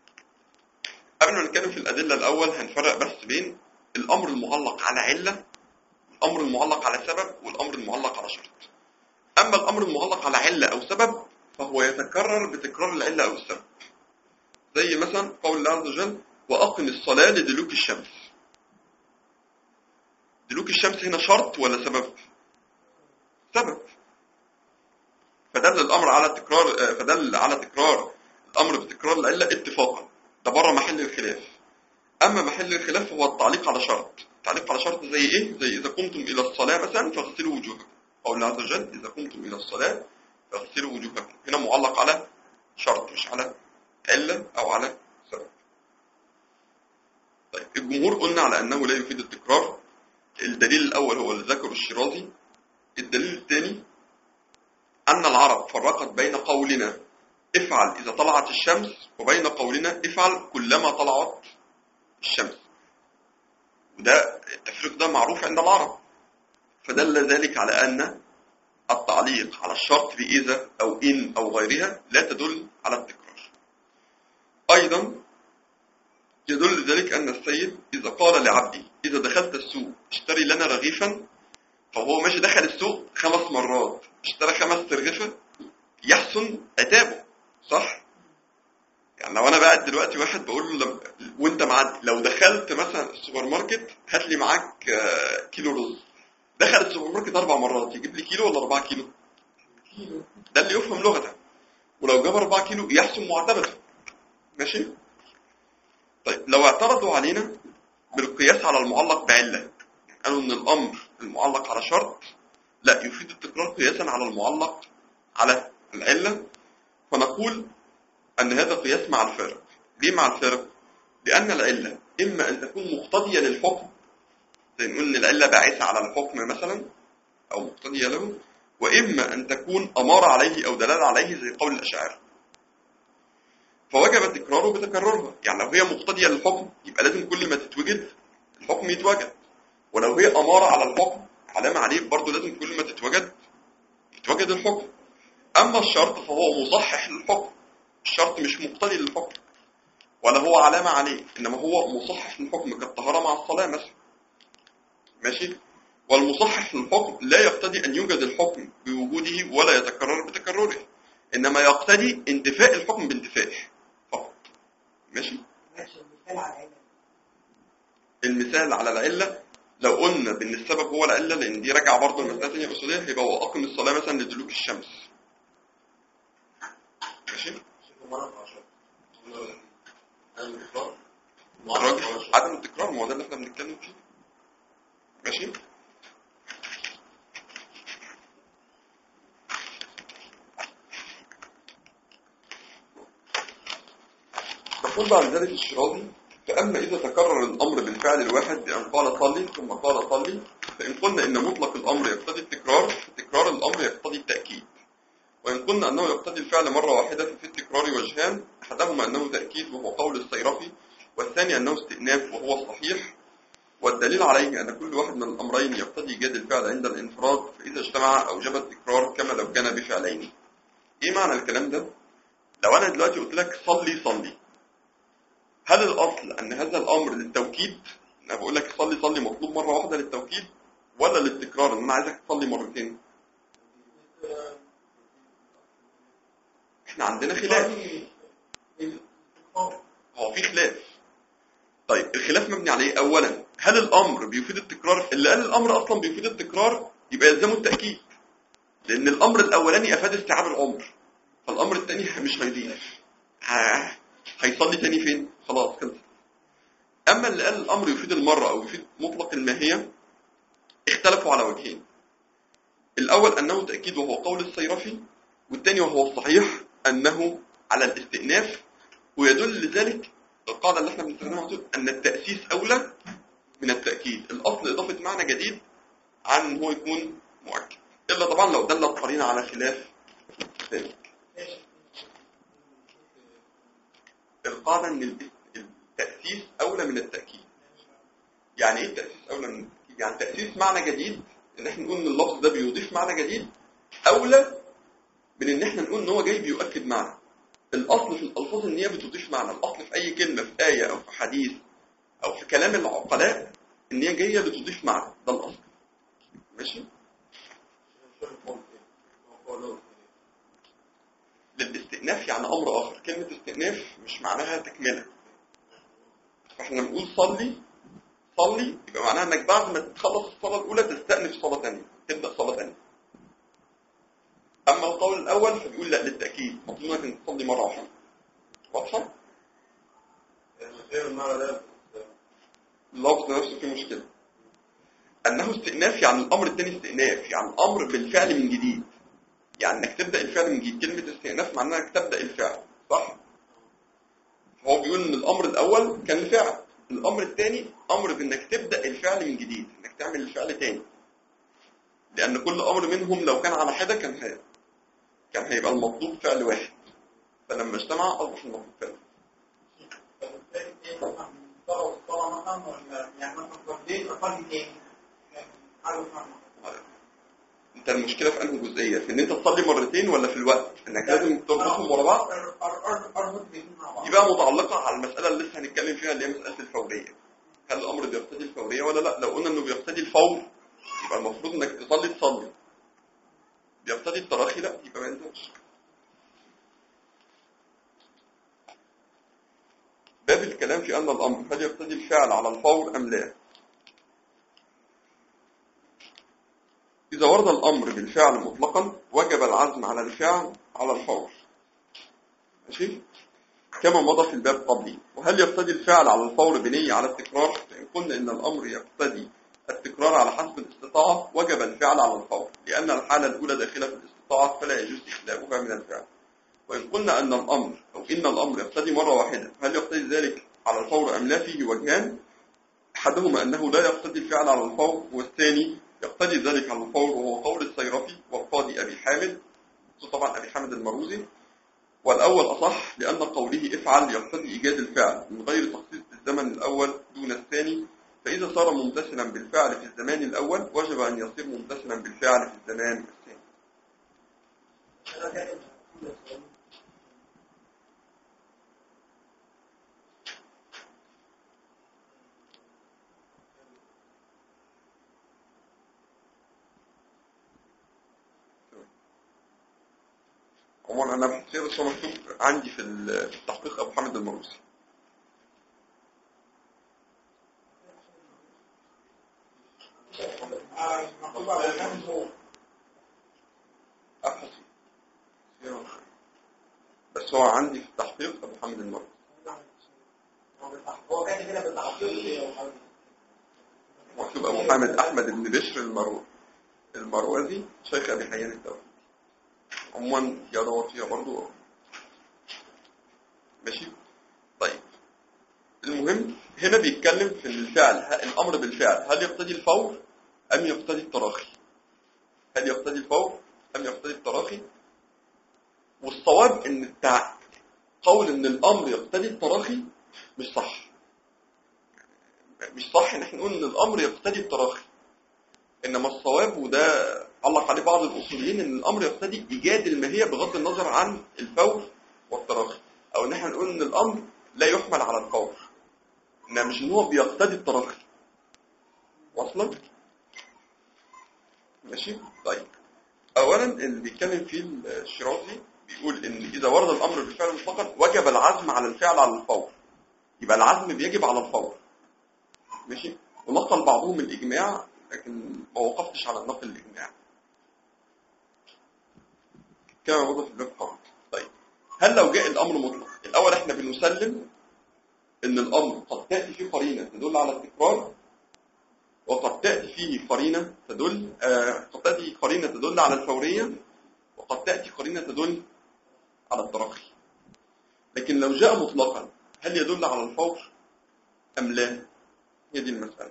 قبل ما نتكلم في الادله الاول هنفرق بس بين الامر المعلق على عله الامر المعلق على سبب والامر المعلق على شرط اما الامر المعلق على عله او سبب فهو يتكرر بتكرار العله او السبب زي مثلا قول الله عز وجل وأقم الصلاة لدلوك الشمس دلوك الشمس هنا شرط ولا سبب سبب فدل الأمر على تكرار آه، فدل على تكرار الأمر بتكرار العلة اتفاقا ده بره محل الخلاف أما محل الخلاف هو التعليق على شرط التعليق على شرط زي إيه زي إذا قمتم إلى الصلاة مثلا فاغسلوا وجوهكم قول الله عز وجل إذا قمتم إلى الصلاة فاغسلوا وجوهكم هنا معلق على شرط مش على علة أو على سبب طيب الجمهور قلنا على أنه لا يفيد التكرار الدليل الأول هو اللي ذكره الشيرازي الدليل الثاني أن العرب فرقت بين قولنا افعل إذا طلعت الشمس وبين قولنا افعل كلما طلعت الشمس وده التفريق ده معروف عند العرب فدل ذلك على أن التعليق على الشرط بإذا أو إن أو غيرها لا تدل على التكرار أيضا يدل ذلك أن السيد إذا قال لعبده إذا دخلت السوق اشتري لنا رغيفا فهو ماشي دخل السوق خمس مرات اشترى خمس ترغيفة يحسن عتابه صح؟ يعني لو انا قاعد دلوقتي واحد بقول له لم... وانت معدي لو دخلت مثلا السوبر ماركت هات لي معاك آه، كيلو رز دخل السوبر ماركت اربع مرات يجيب لي كيلو ولا اربعة كيلو؟ كيلو ده اللي يفهم لغته ولو جاب 4 كيلو يحسن معتبته ماشي طيب لو اعترضوا علينا بالقياس على المعلق بعلة قالوا ان الامر المعلق على شرط لا يفيد التكرار قياسا على المعلق على العلة فنقول ان هذا قياس مع الفارق ليه مع الفارق لان العلة اما ان تكون مقتضية للحكم زي نقول ان العلة باعثة على الحكم مثلا او مقتضية له وإما أن تكون أمارة عليه أو دلالة عليه زي قول الأشاعرة فوجب تكراره بتكررها يعني لو هي مقتضية للحكم يبقى لازم كل ما تتوجد الحكم يتوجد ولو هي أمارة على الحكم علامة عليه برضه لازم كل ما تتوجد يتوجد الحكم أما الشرط فهو مصحح للحكم الشرط مش مقتضي للحكم ولا هو علامة عليه إنما هو مصحح للحكم كالطهارة مع الصلاة مثلا ماشي والمصحح للحكم لا يقتضي أن يوجد الحكم بوجوده ولا يتكرر بتكرره إنما يقتضي انتفاء الحكم بانتفائه فقط ماشي ماشي المثال على العلم المثال على العلة لو قلنا بأن السبب هو العلة لأن دي راجعة برضه لمسألة ثانية أصولية هيبقى هو أقم الصلاة مثلا لدلوك الشمس ماشي الراجل عدم التكرار ما هو ده اللي احنا بنتكلم فيه ماشي تقول بعد ذلك الشرازي فأما إذا تكرر الأمر بالفعل الواحد بأن قال صلي ثم قال صلي فإن قلنا إن مطلق الأمر يقتضي التكرار فتكرار الأمر يقتضي التأكيد وإن قلنا أنه يقتضي الفعل مرة واحدة ففي التكرار وجهان أحدهما أنه تأكيد وهو قول الصيرفي والثاني أنه استئناف وهو الصحيح والدليل عليه أن كل واحد من الأمرين يقتضي إيجاد الفعل عند الانفراد فإذا اجتمع أوجب التكرار كما لو كان بفعلين إيه معنى الكلام ده؟ لو أنا دلوقتي قلت لك صلي صلي هل الأصل أن هذا الأمر للتوكيد؟ أنا بقول لك صلي صلي مطلوب مرة واحدة للتوكيد ولا للتكرار إن أنا عايزك تصلي مرتين؟ إحنا عندنا خلاف هو في خلاف طيب الخلاف مبني على ايه اولا هل الامر بيفيد التكرار اللي قال الامر اصلا بيفيد التكرار يبقى يلزمه التاكيد لان الامر الاولاني افاد استيعاب العمر فالامر الثاني مش هيضيف ه- هيصلي تاني فين خلاص خلص اما اللي قال الامر يفيد المره او يفيد مطلق الماهيه اختلفوا على وجهين الاول انه تاكيد وهو قول الصيرفي والثاني وهو الصحيح انه على الاستئناف ويدل لذلك القاعدة اللي احنا بنستخدمها على طول ان التأسيس اولى من التأكيد الاصل اضافة معنى جديد عن ان هو يكون مؤكد الا طبعا لو دل القرينة على خلاف ذلك القاعدة ان ال- التأسيس اولى من التأكيد يعني ايه التأسيس اولى من التأكيد يعني تأسيس معنى جديد ان احنا نقول ان اللفظ ده بيضيف معنى جديد اولى من ان احنا نقول ان هو جاي بيؤكد معنى الاصل في الالفاظ ان هي بتضيف معنى الاصل في اي كلمه في ايه او في حديث او في كلام العقلاء ان هي جايه بتضيف معنى ده الاصل ماشي للاستئناف يعني امر اخر كلمه استئناف مش معناها تكمله فاحنا بنقول صلي صلي يبقى معناها انك بعد ما تخلص الصلاه الاولى تستأنف صلاه ثانيه تبدا صلاه ثانيه اما القول الاول فبيقول لا للتاكيد مطلوب منك انك تصلي مره واحده واضحه اللفظ نفسه فيه مشكله انه استئناف يعني الامر الثاني استئناف يعني الامر بالفعل من جديد يعني انك تبدا الفعل من جديد كلمه استئناف معناها انك تبدا الفعل صح هو بيقول ان الامر الاول كان الفعل الامر الثاني امر بانك تبدا الفعل من جديد انك تعمل الفعل تاني لان كل امر منهم لو كان على حده كان هي كان هيبقى المطلوب فعل واحد فلما اجتمع اصبح المطلوب فعل انت المشكله في انهي جزئيه في ان انت تصلي مرتين ولا في الوقت انك لازم تربطهم ورا بعض يبقى متعلقه على المساله اللي لسه هنتكلم فيها اللي هي مساله الفوريه هل الامر بيقتضي الفوريه ولا لا لو قلنا انه بيقتضي الفور يبقى المفروض انك تصلي تصلي بيقتضي التراخي لا يبقى ما ينزلش باب الكلام في أن الأمر هل يقتضي الفعل على الفور أم لا إذا ورد الأمر بالفعل مطلقا وجب العزم على الفعل على الفور ماشي كما مضى في الباب قبلي وهل يقتضي الفعل على الفور بنية على التكرار فإن قلنا إن الأمر يقتضي التكرار على حسب الاستطاعة وجب الفعل على الفور لأن الحالة الأولى داخلة في الاستطاعة فلا يجوز إخلاؤها من الفعل وإن قلنا أن الأمر أو إن الأمر يقتضي مرة واحدة هل يقتضي ذلك على الفور أم لا فيه وجهان أحدهما أنه لا يقتضي الفعل على الفور والثاني يقتضي ذلك على الفور وهو قول الصيرفي والقاضي أبي حامد طبعا أبي حامد المروزي والأول أصح لأن قوله افعل يقتضي إيجاد الفعل من غير تخصيص الزمن الأول دون الثاني فإذا صار ممتثلا بالفعل في الزمان الأول وجب أن يصير ممتثلا بالفعل في الزمان الثاني أنا كاتب عموما أنا بحث بس هو مكتوب عندي في ال- في التحقيق أبو حامد المروسي مكتوب على الخامس هو أبحث فيه. بس هو عندي في التحقيق أبو حامد المروسي هو كاتب هنا بالتحقيق مكتوب أبو حامد أحمد بن بشر المرو المروزي شيخ أبي حيان الدولي عموما يدور فيها برضو ماشي طيب المهم هنا بيتكلم في الفعل ه- الأمر بالفعل هل يقتضي الفور أم يقتضي التراخي هل يقتضي الفور أم يقتضي التراخي والصواب ان التع... قول ان الامر يقتضي التراخي مش صح مش صح ان احنا نقول ان الامر يقتضي التراخي انما الصواب وده علق عليه بعض الاصوليين ان الامر يقتضي ايجاد الماهيه بغض النظر عن الفور والتراخي او ان احنا نقول ان الامر لا يحمل على الفور انما مش ان هو بيقتضي التراخي واصلا ماشي طيب اولا اللي بيتكلم فيه الشيرازي بيقول ان اذا ورد الامر بالفعل مطلقا وجب العزم على الفعل على الفور يبقى العزم بيجب على الفور ماشي ونقل بعضهم الاجماع لكن ما وقفتش على النقل الاجماع كما موجود في الباب حر طيب هل لو جاء الامر مطلق الاول احنا بنسلم ان الامر قد تاتي فيه قرينه تدل على التكرار وقد تاتي فيه قرينه تدل آه قد تاتي قرينه تدل على الفوريه وقد تاتي قرينه تدل على الترقي لكن لو جاء مطلقا هل يدل على الفور ام لا هي دي المساله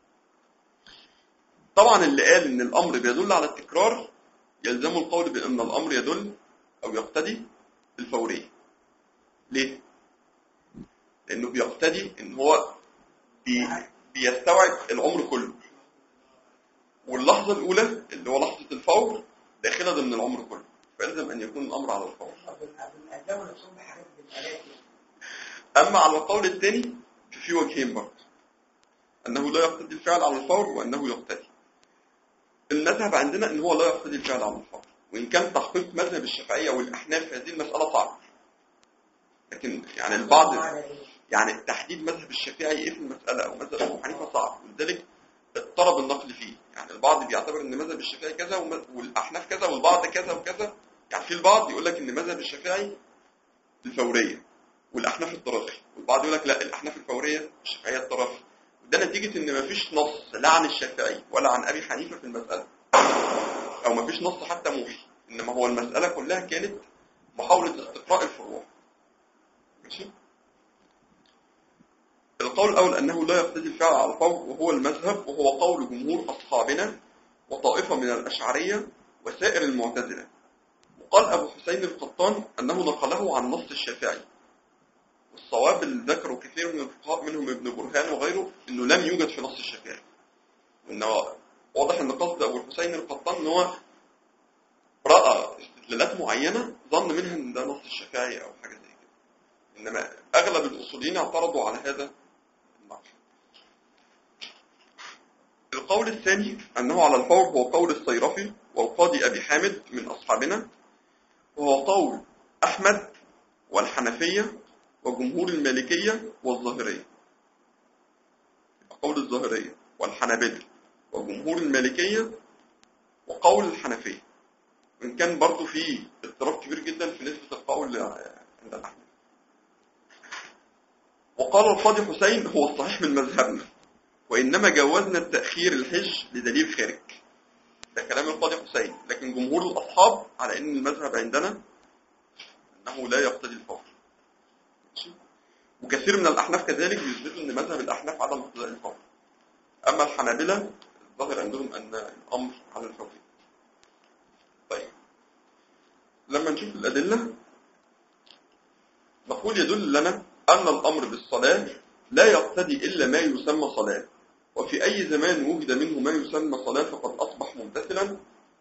طبعا اللي قال ان الامر بيدل على التكرار يلزم القول بان الامر يدل او يقتضي الفوريه ليه لانه بيقتضي ان هو بي بيستوعب العمر كله واللحظه الاولى اللي هو لحظه الفور داخله ضمن العمر كله فيلزم ان يكون الامر على الفور الأداء نفسهم بحاجات بالآلات اما على القول الثاني ففي وجهين برضه انه لا يقتضي الفعل على الفور وانه يقتضي المذهب عندنا ان هو لا يقتضي الفعل على الفور وان كان تحقيق مذهب الشافعيه والاحناف في هذه المساله صعب لكن يعني البعض يعني تحديد مذهب الشافعي ايه في المساله او مذهب ابو حنيفه صعب ولذلك اضطرب النقل فيه يعني البعض بيعتبر ان مذهب الشافعي كذا وم- والاحناف كذا والبعض كذا وكذا يعني في البعض يقول لك ان مذهب الشافعي الفوريه والاحناف التراخي والبعض يقول لك لا الاحناف الفوريه الشافعيه التراخي وده نتيجه ان مفيش نص لا عن الشافعي ولا عن ابي حنيفه في المساله او مفيش نص حتى موحي انما هو المساله كلها كانت محاوله استقراء الفروع ماشي القول الأول أنه لا يقتضي الفعل على الفور وهو المذهب وهو قول جمهور أصحابنا وطائفة من الأشعرية وسائر المعتزلة وقال أبو حسين القطان أنه نقله عن نص الشافعي والصواب اللي ذكره كثير من الفقهاء منهم ابن برهان وغيره أنه لم يوجد في نص الشافعي وأنه واضح أن قصد أبو الحسين القطان أنه هو رأى استدلالات معينة ظن منها أن ده نص الشافعي أو حاجة زي كده إنما أغلب الأصوليين اعترضوا على هذا النقل القول الثاني أنه على الفور هو قول الصيرفي والقاضي أبي حامد من أصحابنا وهو قول أحمد والحنفية وجمهور المالكية والظاهرية قول الظاهرية والحنابلة وجمهور المالكية وقول الحنفية وإن كان برضو في اضطراب كبير جدا في نسبة القول عند الأحمد وقال القاضي حسين هو الصحيح من مذهبنا وإنما جوزنا التأخير الحج لدليل خارج ده كلام القاضي حسين لكن جمهور الأصحاب على أن المذهب عندنا أنه لا يقتضي الفور ماشي؟ وكثير من الأحناف كذلك بيثبتوا أن مذهب الأحناف عدم اقتضاء الفور أما الحنابلة الظاهر عندهم أن الأمر على الفور طيب لما نشوف الأدلة نقول يدل لنا أن الأمر بالصلاة لا يقتضي إلا ما يسمى صلاة وفي أي زمان وجد منه ما يسمى صلاة فقد أصبح ممتثلا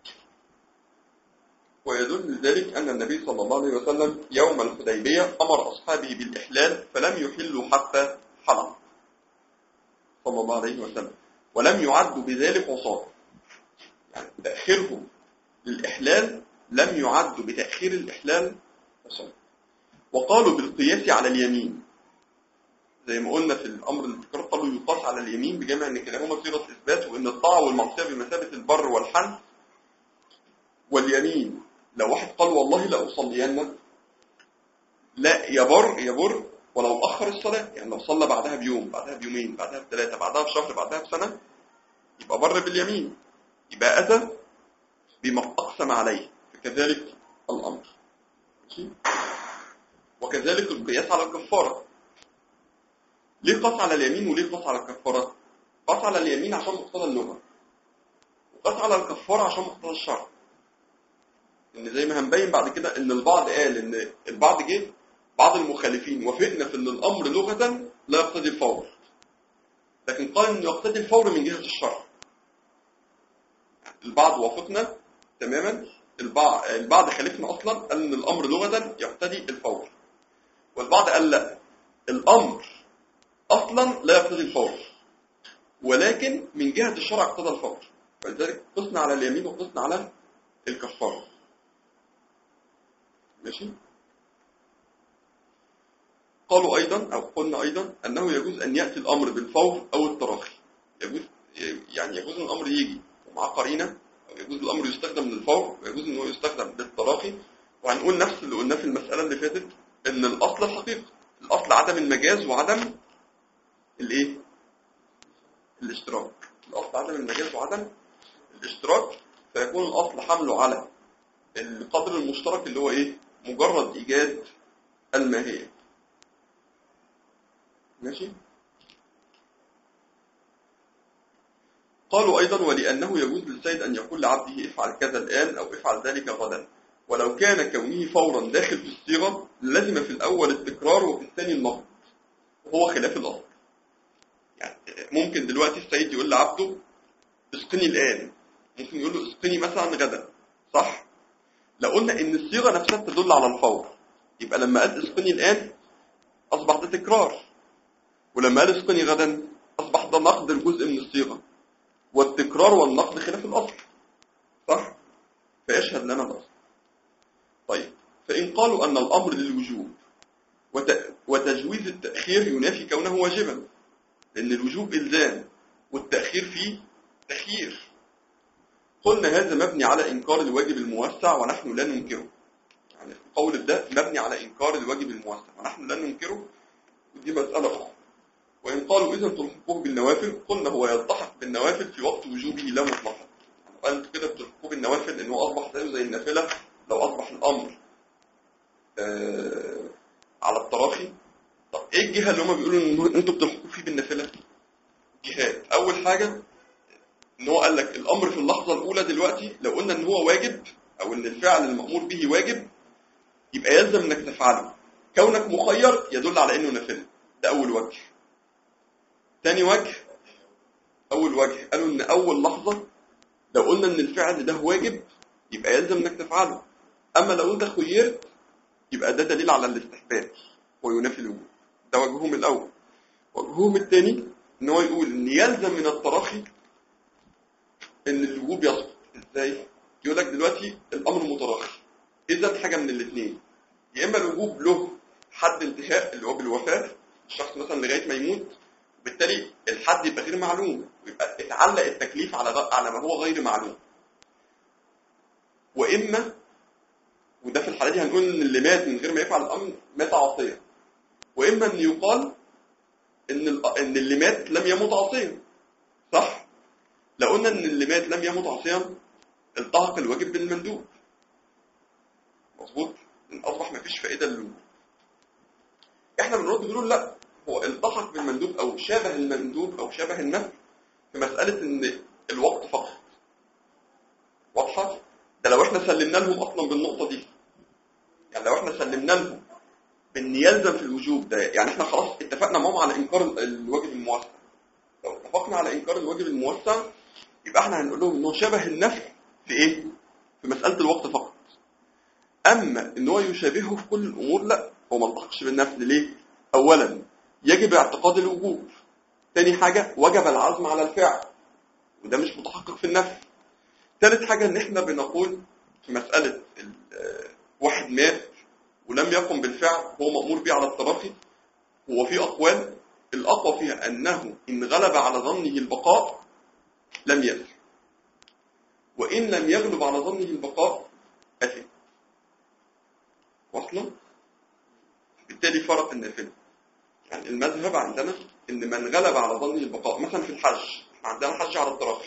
ويدل ذلك أن النبي صلى الله عليه وسلم يوم الحديبية أمر أصحابه بالإحلال فلم يحلوا حتى حلق صلى الله عليه وسلم ولم يعد بذلك عصاة يعني تأخيرهم للإحلال لم يعد بتأخير الإحلال عصاة وقالوا بالقياس على اليمين زي ما قلنا في الأمر الذكر قالوا يقاس على اليمين بجمع أن كلاهما صيغة إثبات وأن الطاعة والمعصية بمثابة البر والحن واليمين لو واحد قال والله لا أصلين لا يبر يبر ولو أخر الصلاة يعني لو صلى بعدها بيوم بعدها بيومين بعدها بثلاثة بعدها بشهر بعدها بسنة يبقى بر باليمين يبقى أتى بما أقسم عليه فكذلك الأمر ماشي؟ وكذلك القياس على الكفارة ليه قاس على اليمين وليه قاس على الكفارة قاس على اليمين عشان مقتضى اللغة وقاس على الكفارة عشان مقتضى الشرع ان زي ما هنبين بعد كده ان البعض قال ان البعض جه بعض المخالفين وافقنا في ان الامر لغة لا يقتضي الفور لكن قال انه يقتضي الفور من جهة الشرع البعض وافقنا تماما البعض البعض خالفنا اصلا قال ان الامر لغة يقتضي الفور والبعض قال لا الامر اصلا لا يقتضي الفور ولكن من جهة الشرع اقتضى الفور فلذلك قسنا على اليمين وقسنا على الكفارة ماشي قالوا أيضا أو قلنا أيضا أنه يجوز أن يأتي الأمر بالفور أو التراخي يجوز يعني يجوز أن الأمر يجي ومعاه قرينة أو يجوز الأمر يستخدم للفور ويجوز أنه يستخدم للتراخي وهنقول نفس اللي قلناه في المسألة اللي فاتت أن الأصل الحقيقة الأصل عدم المجاز وعدم الإيه؟ الاشتراك الأصل عدم المجاز وعدم الاشتراك فيكون الأصل حمله على القدر المشترك اللي هو إيه؟ مجرد إيجاد الماهية ماشي؟ قالوا أيضا ولأنه يجوز للسيد أن يقول لعبده افعل كذا الآن أو افعل ذلك غدا ولو كان كونه فورا داخل في الصيغة لازم في الأول التكرار وفي الثاني النقد وهو خلاف الأصل يعني ممكن دلوقتي السيد يقول لعبده اسقني الآن ممكن يقول له اسقني مثلا غدا صح؟ لو قلنا إن الصيغة نفسها تدل على الفور يبقى لما قال اسقني الآن أصبح ده تكرار ولما قال اسقني غدا أصبح ده نقد الجزء من الصيغة والتكرار والنقد خلاف الأصل صح؟ فيشهد لنا الأصل طيب فإن قالوا أن الأمر للوجوب وت- وتجويز التأخير ينافي كونه واجبا لأن الوجوب إلزام والتأخير فيه تخيير قلنا هذا مبني على إنكار الواجب الموسع ونحن لا ننكره يعني القول ده مبني على إنكار الواجب الموسع ونحن لا ننكره ودي مسألة أخرى وإن قالوا إذا تلحقوه بالنوافل قلنا هو يلتحق بالنوافل في وقت وجوبه لا مطلقا يعني أنتوا كده بتلحقوه بالنوافل إنه أصبح زيه زي النافلة لو أصبح الأمر آه على التراخي طب إيه الجهة اللي هم بيقولوا إن أنتوا بتلحقوه فيه بالنافلة؟ جهات أول حاجة إن هو قال لك الأمر في اللحظة الأولى دلوقتي لو قلنا إن هو واجب أو إن الفعل المأمور به واجب يبقى يلزم إنك تفعله كونك مخير يدل على إنه نافلة ده أول وجه تاني وجه أول وجه قالوا إن أول لحظة لو قلنا إن الفعل ده واجب يبقى يلزم إنك تفعله أما لو أنت خيرت يبقى ده دليل على الاستحباب وينافي الوجوب ده وجههم الأول وجههم الثاني إن هو يقول إن يلزم من التراخي إن الوجوب يسقط إزاي؟ يقول لك دلوقتي الأمر متراخي إذا حاجة من الاثنين يا إما الوجوب له حد انتهاء اللي هو بالوفاة الشخص مثلا لغاية ما يموت وبالتالي الحد يبقى غير معلوم ويبقى اتعلق التكليف على غ- على ما هو غير معلوم واما وده في الحاله دي هنقول ان اللي مات من غير ما يفعل الامر مات عاصيا واما ان يقال ان ال- ان اللي مات لم يمت عاصيا صح لو قلنا ان اللي مات لم يمت عاصيا التحق الواجب بالمندوب مظبوط ان اصبح ما فيش فائده للوجوب احنا بنرد بنقول لا هو التحق بالمندوب او شابه المندوب او شابه النفي في مساله ان الوقت فقط واضحه ده لو احنا سلمنا لهم اصلا بالنقطه دي يعني لو احنا سلمنا لهم بان يلزم في الوجوب ده يعني احنا خلاص اتفقنا معاهم على انكار ال- الواجب الموسع لو اتفقنا على انكار الواجب الموسع يبقى احنا هنقول لهم انه شبه النفي في ايه في مساله الوقت فقط اما ان هو يشابهه في كل الامور لا هو ما التحقش بالنفي ليه اولا يجب اعتقاد الوجوب تاني حاجه وجب العزم على الفعل وده مش متحقق في النفي ثالث حاجه ان احنا بنقول في مساله ال- آه، واحد مات ولم يقم بالفعل هو مأمور به على التراخي هو في أقوال الأقوى فيها أنه إن غلب على ظنه البقاء لم يأثم وإن لم يغلب على ظنه البقاء أثم واصلا بالتالي فرق النافلة يعني المذهب عندنا إن من غلب على ظنه البقاء مثلا في الحج احنا عندنا الحج على التراخي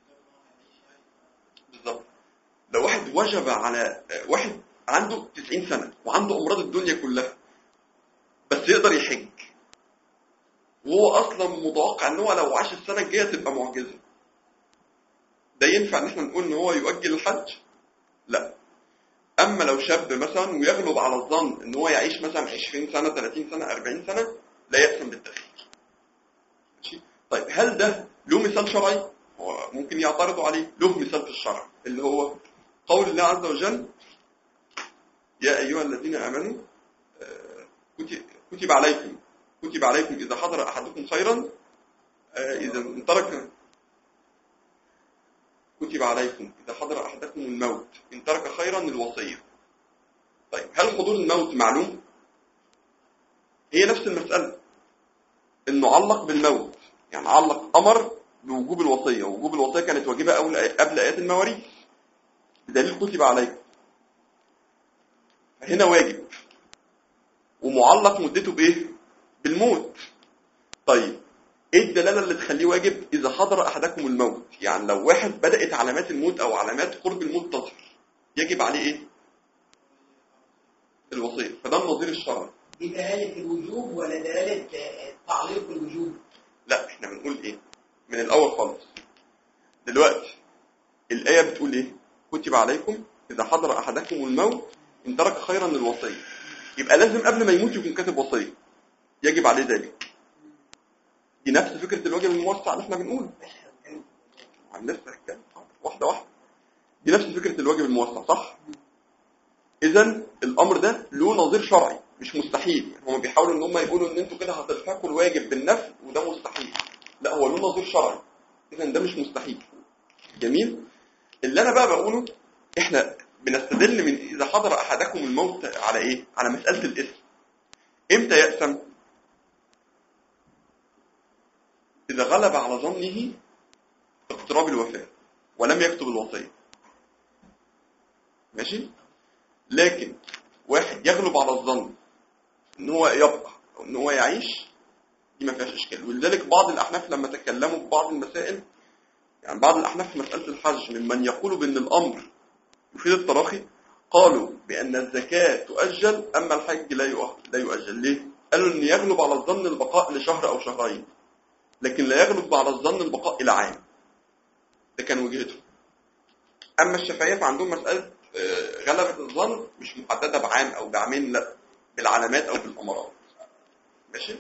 بالظبط لو واحد وجب على واحد عنده 90 سنة وعنده أمراض الدنيا كلها بس يقدر يحج وهو أصلا متوقع إن هو لو عاش السنة الجاية تبقى معجزة ده ينفع إن احنا نقول إن هو يؤجل الحج؟ لا أما لو شاب مثلا ويغلب على الظن إن هو يعيش مثلا 20 سنة 30 سنة 40 سنة لا يأثم بالتأخير ماشي طيب هل ده له مثال شرعي؟ هو ممكن يعترضوا عليه له مثال في الشرع اللي هو قول الله عز وجل يا أيها الذين آمنوا آه، كتب- كتب عليكم كتب عليكم إذا حضر أحدكم خيرا آه، إذا ترك كتب عليكم إذا حضر أحدكم الموت إن ترك خيرا الوصية طيب هل حضور الموت معلوم؟ هي نفس المسألة إنه علق بالموت يعني علق أمر بوجوب الوصية ووجوب الوصية كانت واجبة أول قبل آيات المواريث بدليل كتب عليكم هنا واجب ومعلق مدته بايه بالموت طيب ايه الدلاله اللي تخليه واجب اذا حضر احدكم الموت يعني لو واحد بدات علامات الموت او علامات قرب الموت تظهر يجب عليه ايه الوصيه فده النظير الشرعي دي دلالة الوجوب ولا دلالة آه، تعليق الوجوب؟ لا احنا بنقول ايه من الاول خالص دلوقتي الايه بتقول ايه كتب عليكم اذا حضر احدكم الموت ان ترك خيرا الوصيه يبقى لازم قبل ما يموت يكون كاتب وصيه يجب عليه ذلك دي نفس فكره الواجب الموسع اللي احنا بنقوله عن لسه هتكلم واحده واحده دي نفس فكره الواجب الموسع صح اذا الامر ده له نظير شرعي مش مستحيل هم بيحاولوا ان هم يقولوا ان انتوا كده هتلحقوا الواجب بالنفي وده مستحيل لا هو له نظير شرعي اذا ده مش مستحيل جميل اللي انا بقى بقوله احنا بنستدل من اذا حضر احدكم الموت على ايه على مساله الاسم امتى يأسم اذا غلب على ظنه اقتراب الوفاه ولم يكتب الوصيه ماشي لكن واحد يغلب على الظن ان هو يبقى او ان هو يعيش دي ما فيهاش اشكال ولذلك بعض الاحناف لما تكلموا في بعض المسائل يعني بعض الاحناف في مساله الحج ممن يقولوا بان الامر يفيد التراخي قالوا بان الزكاه تؤجل اما الحج لا يؤ- لا يؤجل ليه قالوا ان يغلب على الظن البقاء لشهر او شهرين لكن لا يغلب على الظن البقاء الى عام ده كان وجهته اما الشافعيه فعندهم مساله آه، غلبة الظن مش محددة بعام أو بعامين لا بالعلامات أو بالأمارات ماشي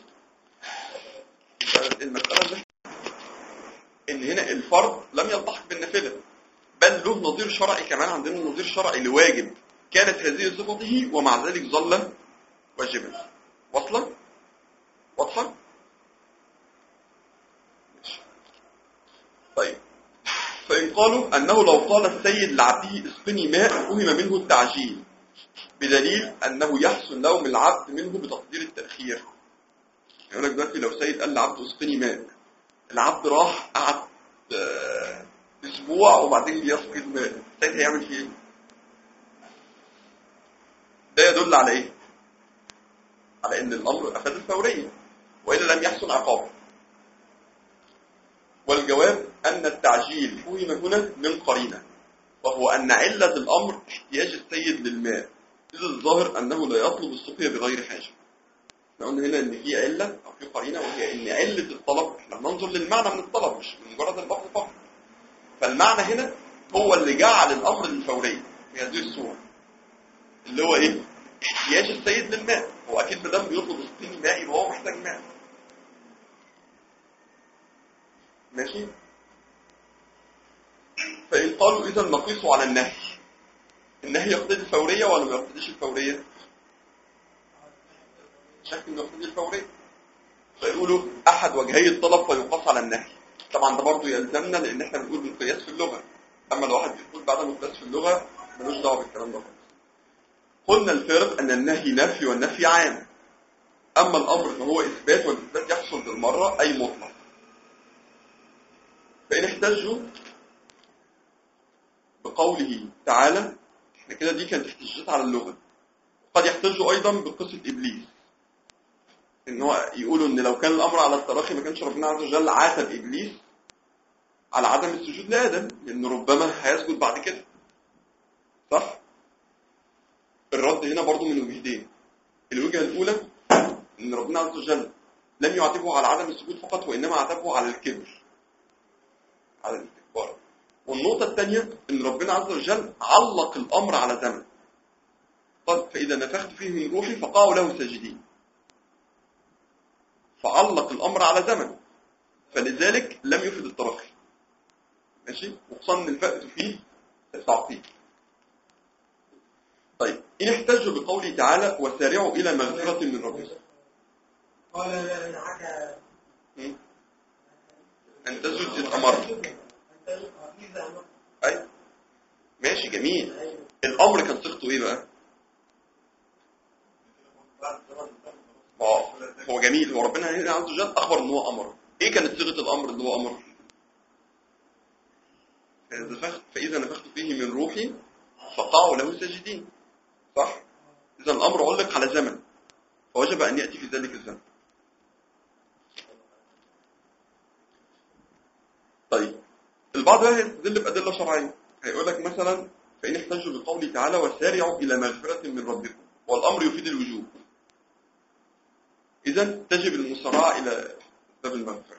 المسألة اللي إن هنا الفرض لم يلتحق بالنافلة بل له نظير شرعي كمان عندنا نظير شرعي لواجب كانت هذه صفته ومع ذلك ظل واجبا واصلة؟ واضحة؟ ماشي. طيب فإن قالوا أنه لو قال السيد لعبده اسقني ماء فهم منه التعجيل بدليل أنه يحسن نوم العبد منه بتقدير التأخير يقول لك دلوقتي لو سيد قال لعبده اسقني ماء العبد راح قعد آه، أسبوع وبعدين بيسقي الماء السيد هيعمل فيه إيه؟ ده يدل على إيه؟ على إن الأمر أفاد الفورية وإلا لم يحسن عقابه والجواب أن التعجيل فهم هنا من قرينة وهو أن علة الأمر احتياج السيد للماء إذ الظاهر أنه لا يطلب السقيا بغير حاجة احنا قلنا هنا ان في علة او في قرينة وهي ان علة الطلب احنا بننظر للمعنى من الطلب مش من مجرد اللفظ فقط فالمعنى هنا هو اللي جعل الامر للفورية في هذه الصورة اللي هو ايه احتياج السيد للماء هو اكيد ما دام بيطلب اسقيني ماء يبقى هو محتاج ماء ماشي فإن قالوا إذا نقيس على النهي النهي يقتضي الفورية ولا ما يقتضيش الفورية؟ شك انه يقتضي الفورية فيقولوا أحد وجهي الطلب فيقاس على النهي طبعا ده برضه يلزمنا لأن احنا بنقول بالقياس في اللغة أما لو واحد بيقول بعدم القياس في اللغة ملوش دعوة بالكلام ده خالص قلنا الفرق أن النهي نفي والنفي عام أما الأمر فهو إثبات والإثبات يحصل بالمرة أي مطلق فإن احتجوا بقوله تعالى احنا كده دي كانت احتجاجات على اللغة قد يحتجوا أيضا بقصة إبليس إن هو يقولوا إن لو كان الأمر على التراخي ما كانش ربنا عز وجل عاتب إبليس على عدم السجود لآدم لأنه ربما هيسجد بعد كده صح؟ الرد هنا برضو من وجهتين الوجهة الأولى إن ربنا عز وجل لم يعاتبه على عدم السجود فقط وإنما عاتبه على الكبر على الاستكبار والنقطة الثانية إن ربنا عز وجل علق الأمر على زمن طب فإذا نفخت فيه من روحي فقعوا له ساجدين فعلق الأمر على زمن فلذلك لم يفد الترخي ماشي وخصوصا ان الفأت فيه تعقيد طيب إن احتجوا بقوله تعالى وسارعوا إلى مغفرة من ربكم قال لا إن عدا م? أن تزد إذ أمرت أنت إذا أمرت أي ماشي جميل أيوه الأمر كان صيغته إيه بقى؟ ما هو هو جميل هو ربنا هنا عز وجل أخبر إن هو أمر إيه كانت صيغة الأمر اللي هو أمر؟ فإذا نفخت فإذا نفخت فيه من روحي فقعوا له ساجدين صح؟ إذا الأمر علق على زمن فوجب أن يأتي في ذلك الزمن طيب البعض بقى هيستدل بأدلة شرعية هيقول لك مثلا فإن احتجوا بقوله تعالى وسارعوا إلى مغفرة من ربكم والأمر يفيد الوجوب إذا تجب المسارعة إلى باب المغفرة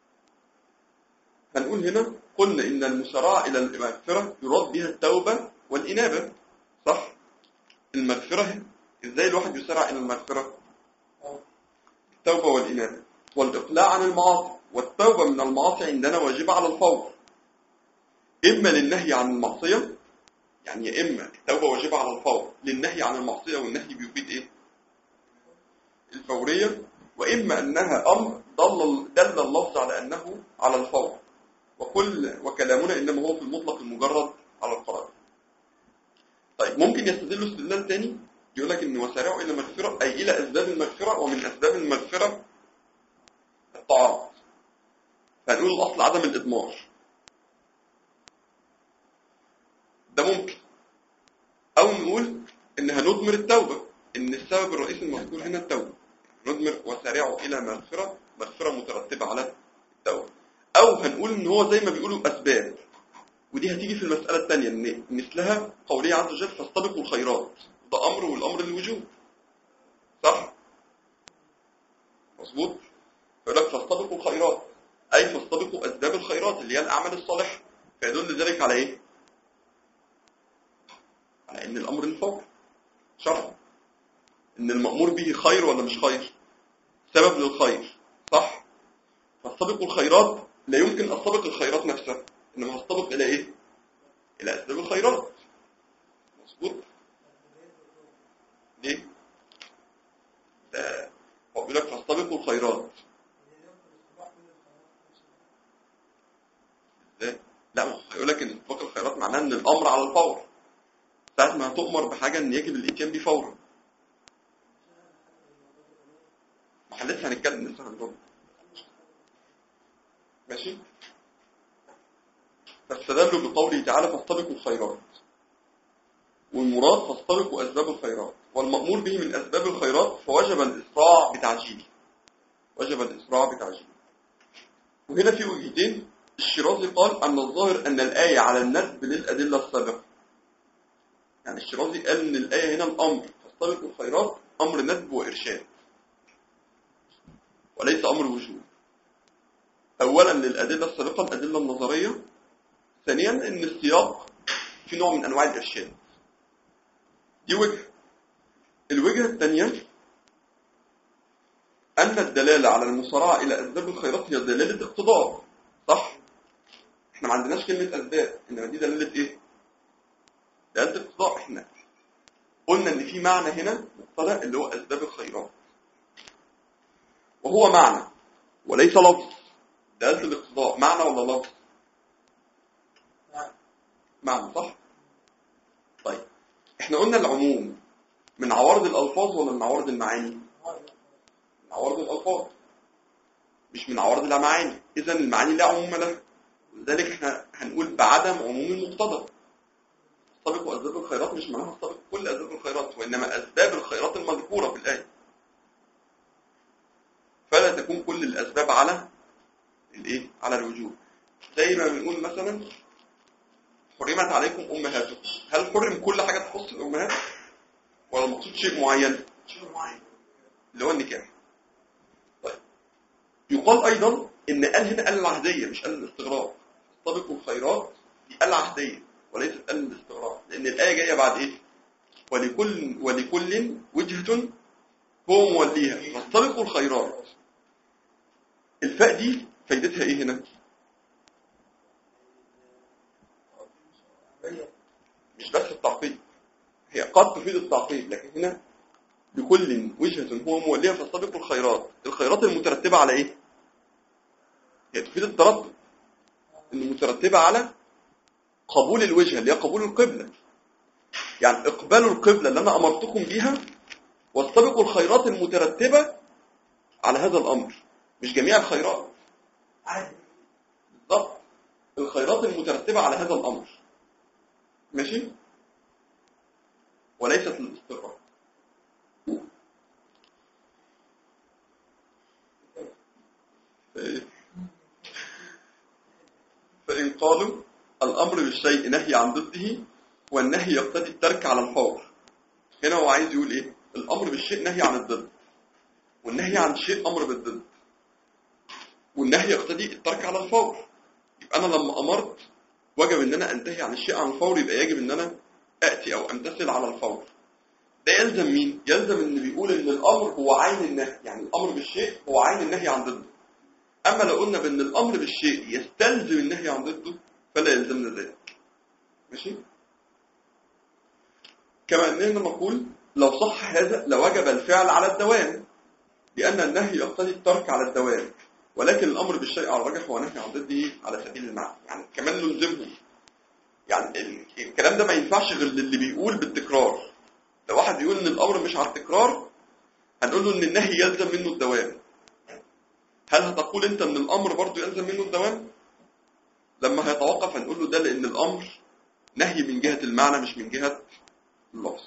هنقول هنا قلنا إن المسارعة إلى المغفرة يراد بها التوبة والإنابة صح؟ المغفرة إزاي الواحد يسارع إلى المغفرة؟ التوبة والإنابة والإقلاع عن المعاصي والتوبة من المعاصي عندنا واجبة على الفور إما للنهي عن المعصية يعني يا إما التوبة واجبة على الفور للنهي عن المعصية والنهي بيفيد إيه؟ الفورية وإما أنها أمر دل, دل اللفظ على أنه على الفور وكل وكلامنا إنما هو في المطلق المجرد على القرار طيب ممكن يستدلوا استدلال تاني يقول لك إن وسارعوا إلى المغفرة أي إلى أسباب المغفرة ومن أسباب المغفرة الطاعات فنقول الأصل عدم الإضمار ده ممكن أو نقول إن هنضمر التوبة إن السبب الرئيسي المذكور هنا التوبة نضمر وسارعوا إلى مغفرة مغفرة مترتبة على التوبة أو هنقول إن هو زي ما بيقولوا أسباب ودي هتيجي في المسألة الثانية إن مثلها قوله عز وجل فاستبقوا الخيرات ده أمر والأمر للوجوب صح؟ مظبوط؟ فيقول لك فاستبقوا الخيرات أي فاستبقوا أسباب الخيرات اللي هي الأعمال الصالحة فيدل ذلك على إيه؟ على إن الأمر الفور شرعا إن المأمور به خير ولا مش خير؟ سبب للخير صح؟ فاستبقوا الخيرات لا يمكن أستبق الخيرات نفسها إنما هستبق إلى إيه؟ إلى أسباب الخيرات مظبوط؟ ليه؟ ده هو بيقول لك فاستبقوا الخيرات ازاي؟ لا ما هو هيقول لك ان استباق الخيرات معناه ان الامر على الفور ساعة ما هتؤمر بحاجة ان يجب الاتيان بيه فورا ما احنا لسه هنتكلم لسه هنضرب ماشي فاستدلوا بقوله تعالى فاستبقوا الخيرات والمراد فاستبقوا اسباب الخيرات والمأمور به من اسباب الخيرات فوجب الاسراع بتعجيله وجب الاسراع بتعجيله وهنا في وجهتين الشيرازي قال أن الظاهر أن الآية على الندب للأدلة السابقة يعني الشيرازي قال أن الآية هنا الأمر فاستبقوا الخيرات أمر ندب وإرشاد وليس أمر وجوب أولا للأدلة السابقة الأدلة النظرية ثانيا أن السياق في نوع من أنواع الإرشاد دي وجه الوجهة الثانية أن الدلالة على المصارعة إلى أسباب الخيرات هي دلالة اقتضاء صح؟ احنا ما عندناش كلمة أسباب إنما دي دلالة إيه؟ دلالة اقتضاء احنا قلنا إن في معنى هنا مقتضى اللي هو أسباب الخيرات وهو معنى وليس لفظ دلالة الاقتضاء معنى ولا لفظ؟ معنى صح؟ طيب احنا قلنا العموم من عوارض الألفاظ ولا من عوارض المعاني؟ من عوارض الألفاظ مش من عوارض المعاني إذا المعاني لا عموم لها لذلك احنا هنقول بعدم عموم المقتضى سابق أسباب الخيرات مش معناها سابق كل أسباب الخيرات وإنما أسباب الخيرات المذكورة في الآية فلا تكون كل الأسباب على الإيه؟ على الوجوب زي ما بنقول مثلا حرمت عليكم أمهاتكم هل حرم كل حاجة تخص الأمهات ولا المقصود شيء معين شيء معين اللي هو النكاح طيب يقال أيضا إن قال هنا قال العهدية مش قال الاستغراق سابقوا الخيرات دي قال عهدية وليست قال الاستغراق لأن الآية جاية بعد إيه ولكل ولكل وجهة هو موليها فاستبقوا الخيرات الفاء دي فايدتها ايه هنا مش بس التعقيد هي قد تفيد التعقيد لكن هنا لكل وجهة هو موليها فاستبقوا الخيرات الخيرات المترتبة على ايه هي تفيد التردد انه مترتبة على قبول الوجهة اللي هي قبول القبلة يعني اقبلوا القبلة اللي انا امرتكم بيها واستبقوا الخيرات المترتبة على هذا الامر مش جميع الخيرات عادي بالضبط الخيرات المترتبة على هذا الأمر ماشي وليست الاستقرار ف- فإن قالوا الأمر بالشيء نهي عن ضده والنهي يقتضي الترك على الفور هنا هو عايز يقول إيه الأمر بالشيء نهي عن الضد والنهي عن الشيء أمر بالضد والنهي يقتضي الترك على الفور يبقى انا لما امرت وجب ان انا انتهي عن الشيء عن الفور يبقى يجب ان انا اتي او امتثل على الفور ده يلزم مين يلزم ان بيقول ان الامر هو عين النهي يعني الامر بالشيء هو عين النهي عن ضده اما لو قلنا بان الامر بالشيء يستلزم النهي عن ضده فلا يلزمنا ذلك ماشي كما اننا نقول لو صح هذا لوجب الفعل على الدوام لان النهي يقتضي الترك على الدوام ولكن الامر بالشيء على الراجح هو نهي عن ضده على سبيل المعنى يعني كمان نلزمهم يعني ال- الكلام ده ما ينفعش غير للي بيقول بالتكرار لو واحد بيقول ان الامر مش على التكرار هنقول له ان النهي يلزم منه الدوام هل هتقول انت ان الامر برضه يلزم منه الدوام لما هيتوقف هنقول له ده لان الامر نهي من جهة المعنى مش من جهة اللفظ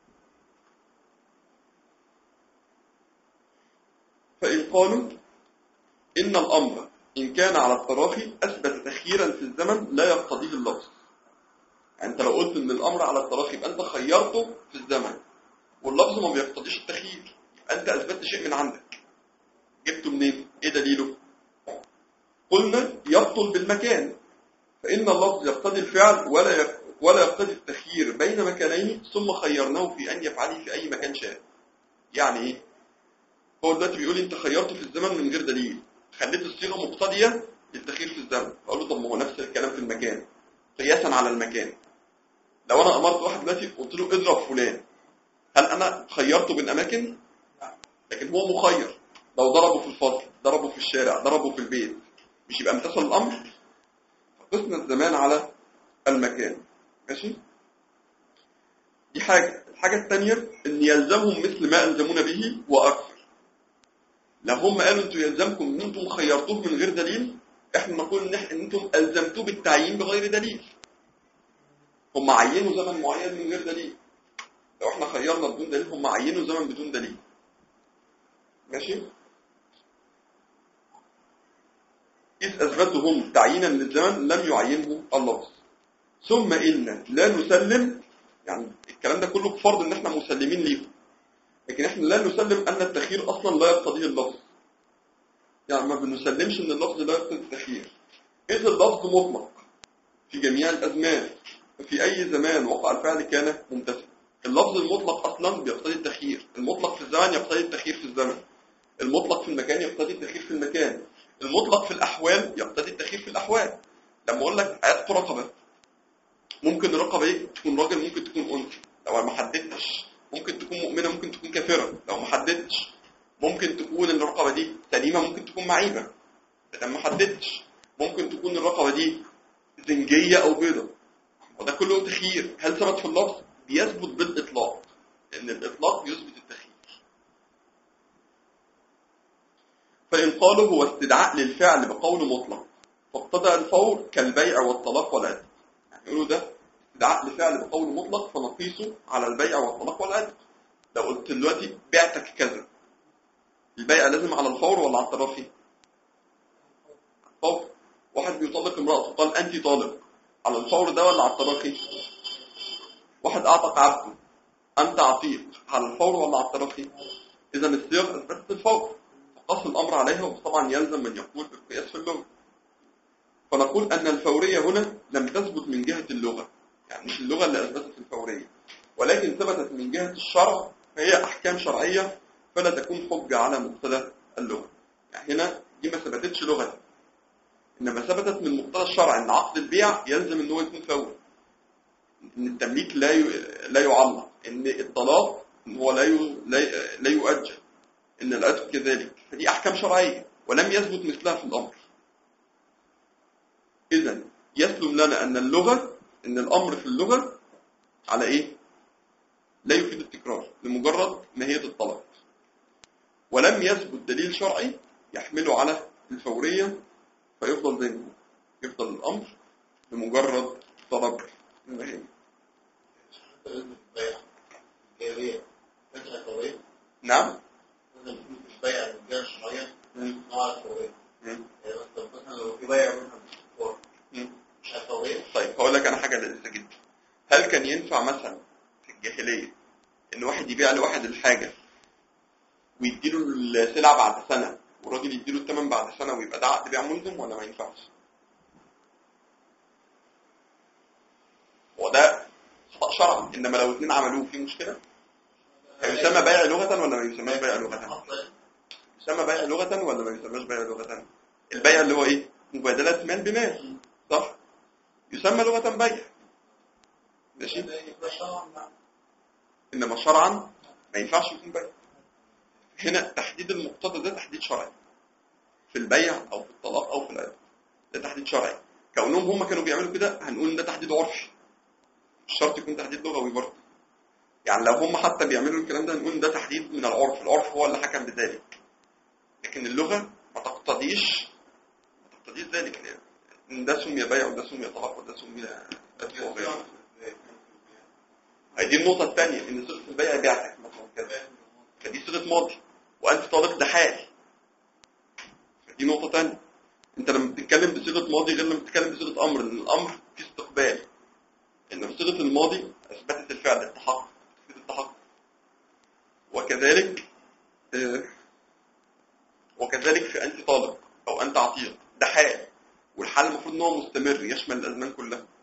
فإن قالوا إن الأمر إن كان على التراخي أثبت تخييرا في الزمن لا يقتضيه اللفظ يعني أنت لو قلت إن الأمر على التراخي يبقى أنت خيرته في الزمن واللفظ ما بيقتضيش التخيير يبقى أنت أثبتت شيء من عندك جبته منين؟ إيه دليله؟ قلنا يبطل بالمكان فإن اللفظ يقتضي الفعل ولا يق- ولا يقتضي التخيير بين مكانين ثم خيرناه في أن يفعله في أي مكان شاء يعني إيه؟ هو دلوقتي بيقول لي انت خيرته في الزمن من غير دليل خليت الصيغه مقتضيه للتخيير في الزمن اقول له طب ما هو نفس الكلام في المكان قياسا على المكان لو انا امرت واحد دلوقتي قلت له اضرب فلان هل انا خيرته بين اماكن لكن هو مخير لو ضربه في الفصل ضربه في الشارع ضربه في البيت مش يبقى امتثل الامر فقسنا الزمان على المكان ماشي دي حاجه الحاجه الثانيه ان يلزمهم مثل ما الزمونا به واكثر لو هم قالوا انتوا يلزمكم ان انتم خيرتوه من غير دليل احنا نقول ان إحنا- ان انتم الزمتوه بالتعيين بغير دليل هم عينوا زمن معين من غير دليل لو احنا خيرنا بدون دليل هم عينوا زمن بدون دليل ماشي إذ أثبتهم تعيينا للزمن لم يعينه اللفظ ثم إن لا نسلم يعني الكلام ده كله بفرض إن احنا مسلمين ليهم لكن احنا لا نسلم أن التخيير أصلا لا يقتضيه اللفظ يعني ما بنسلمش أن اللفظ لا يقتضي التخيير إذ اللفظ مطلق في جميع الأزمان في أي زمان وقع الفعل كان ممتثل اللفظ المطلق اصلا بيقتضي التخيير المطلق في الزمن يقتضي التخيير في الزمن المطلق في المكان يقتضي التخيير في المكان المطلق في الاحوال يقتضي التخيير في الاحوال لما اقول لك عتق رقبه ممكن الرقبه دي تكون راجل ممكن تكون انثى لو ما حددتش ممكن تكون مؤمنه ممكن تكون كافره لو ما حددتش ممكن تكون الرقبه دي سليمه ممكن تكون معيبه لو ما حددتش ممكن تكون الرقبه دي زنجيه او بيضه وده كله تخيير هل ثبت في اللفظ بيثبت بالاطلاق ان الاطلاق يثبت التخيير فان قالوا هو استدعاء للفعل بقول مطلق فاقتضى الفور كالبيع والطلاق والعتق يعني يقولوا ده استدعاء لفعل بقول مطلق فنقيسه على البيع والطلاق والعتق لو قلت دلوقتي بعتك كذا البيع لازم على الفور ولا على التراخي؟ الفور واحد بيطلق امرأته قال أنت طالق على الفور ده ولا على التراخي؟ واحد أعتق عبده أنت عتيق على الفور ولا على التراخي؟ إذا الصيغ أثبتت الفور فقص الأمر عليها وطبعا يلزم من يقول بالقياس في اللغة فنقول أن الفورية هنا لم تثبت من جهة اللغة يعني مش اللغة اللي أثبتت الفورية ولكن ثبتت من جهة الشرع فهي أحكام شرعية فلا تكون حجة على مقتضى اللغة يعني هنا دي ما ثبتتش لغة إنما ثبتت من مقتضى الشرع إن عقد البيع يلزم إن هو يكون فوري إن التمليك لا ي... لا يعلق إن الطلاق إن هو لا ي... لا, ي... لا يؤجل إن العتق كذلك فدي أحكام شرعية ولم يثبت مثلها في الأمر إذا يسلم لنا أن اللغة أن الأمر في اللغة على إيه؟ لا يفيد التكرار لمجرد ماهية الطلب ولم يثبت دليل شرعي يحمله على الفورية فيفضل زي ما هو يفضل الأمر لمجرد طلب المهام نعم مم. مم. مم. طيب هقول لك انا حاجه لذيذه جدا هل كان ينفع مثلا في الجاهليه ان واحد يبيع لواحد الحاجه ويديله السلعه بعد سنه والراجل يديله الثمن بعد سنه ويبقى ده عقد بيع ملزم ولا ما ينفعش؟ هو ده خطا شرعي انما لو اثنين عملوه في مشكله هيسمى بيع لغه ولا ما يسمىش بيع لغه؟ يسمى بيع لغه ولا ما يسمىش بيع لغه؟ البيع اللي هو ايه؟ مبادله مال بمال صح؟ يسمى لغه بيع ماشي؟ انما شرعا ما ينفعش يكون بيع هنا تحديد المقتضى ده تحديد شرعي في البيع او في الطلاق او في العقد ده تحديد شرعي كونهم هم كانوا بيعملوا كده هنقول ان ده تحديد عرفي مش شرط يكون تحديد لغوي برضه يعني لو هم حتى بيعملوا الكلام ده هنقول ان ده تحديد من العرف العرف هو اللي حكم بذلك لكن اللغه ما تقتضيش ما تقتضيش ذلك يعني ان ده سمي بيع وده سمي طلاق وده سمي عتق وغيره هي دي النقطة الثانية إن صيغة البيع بعتك مثلا كذا فدي صيغة ماضي وأنت طالق ده حال دي نقطة تانية أنت لما بتتكلم بصيغة ماضي غير لما بتتكلم بصيغة أمر إن الأمر في استقبال إن في صيغة الماضي أثبتت الفعل التحقق تفيد التحقق وكذلك آه، وكذلك في أنت طالق أو أنت عتيق ده حال والحال المفروض إن هو مستمر يشمل الأزمان كلها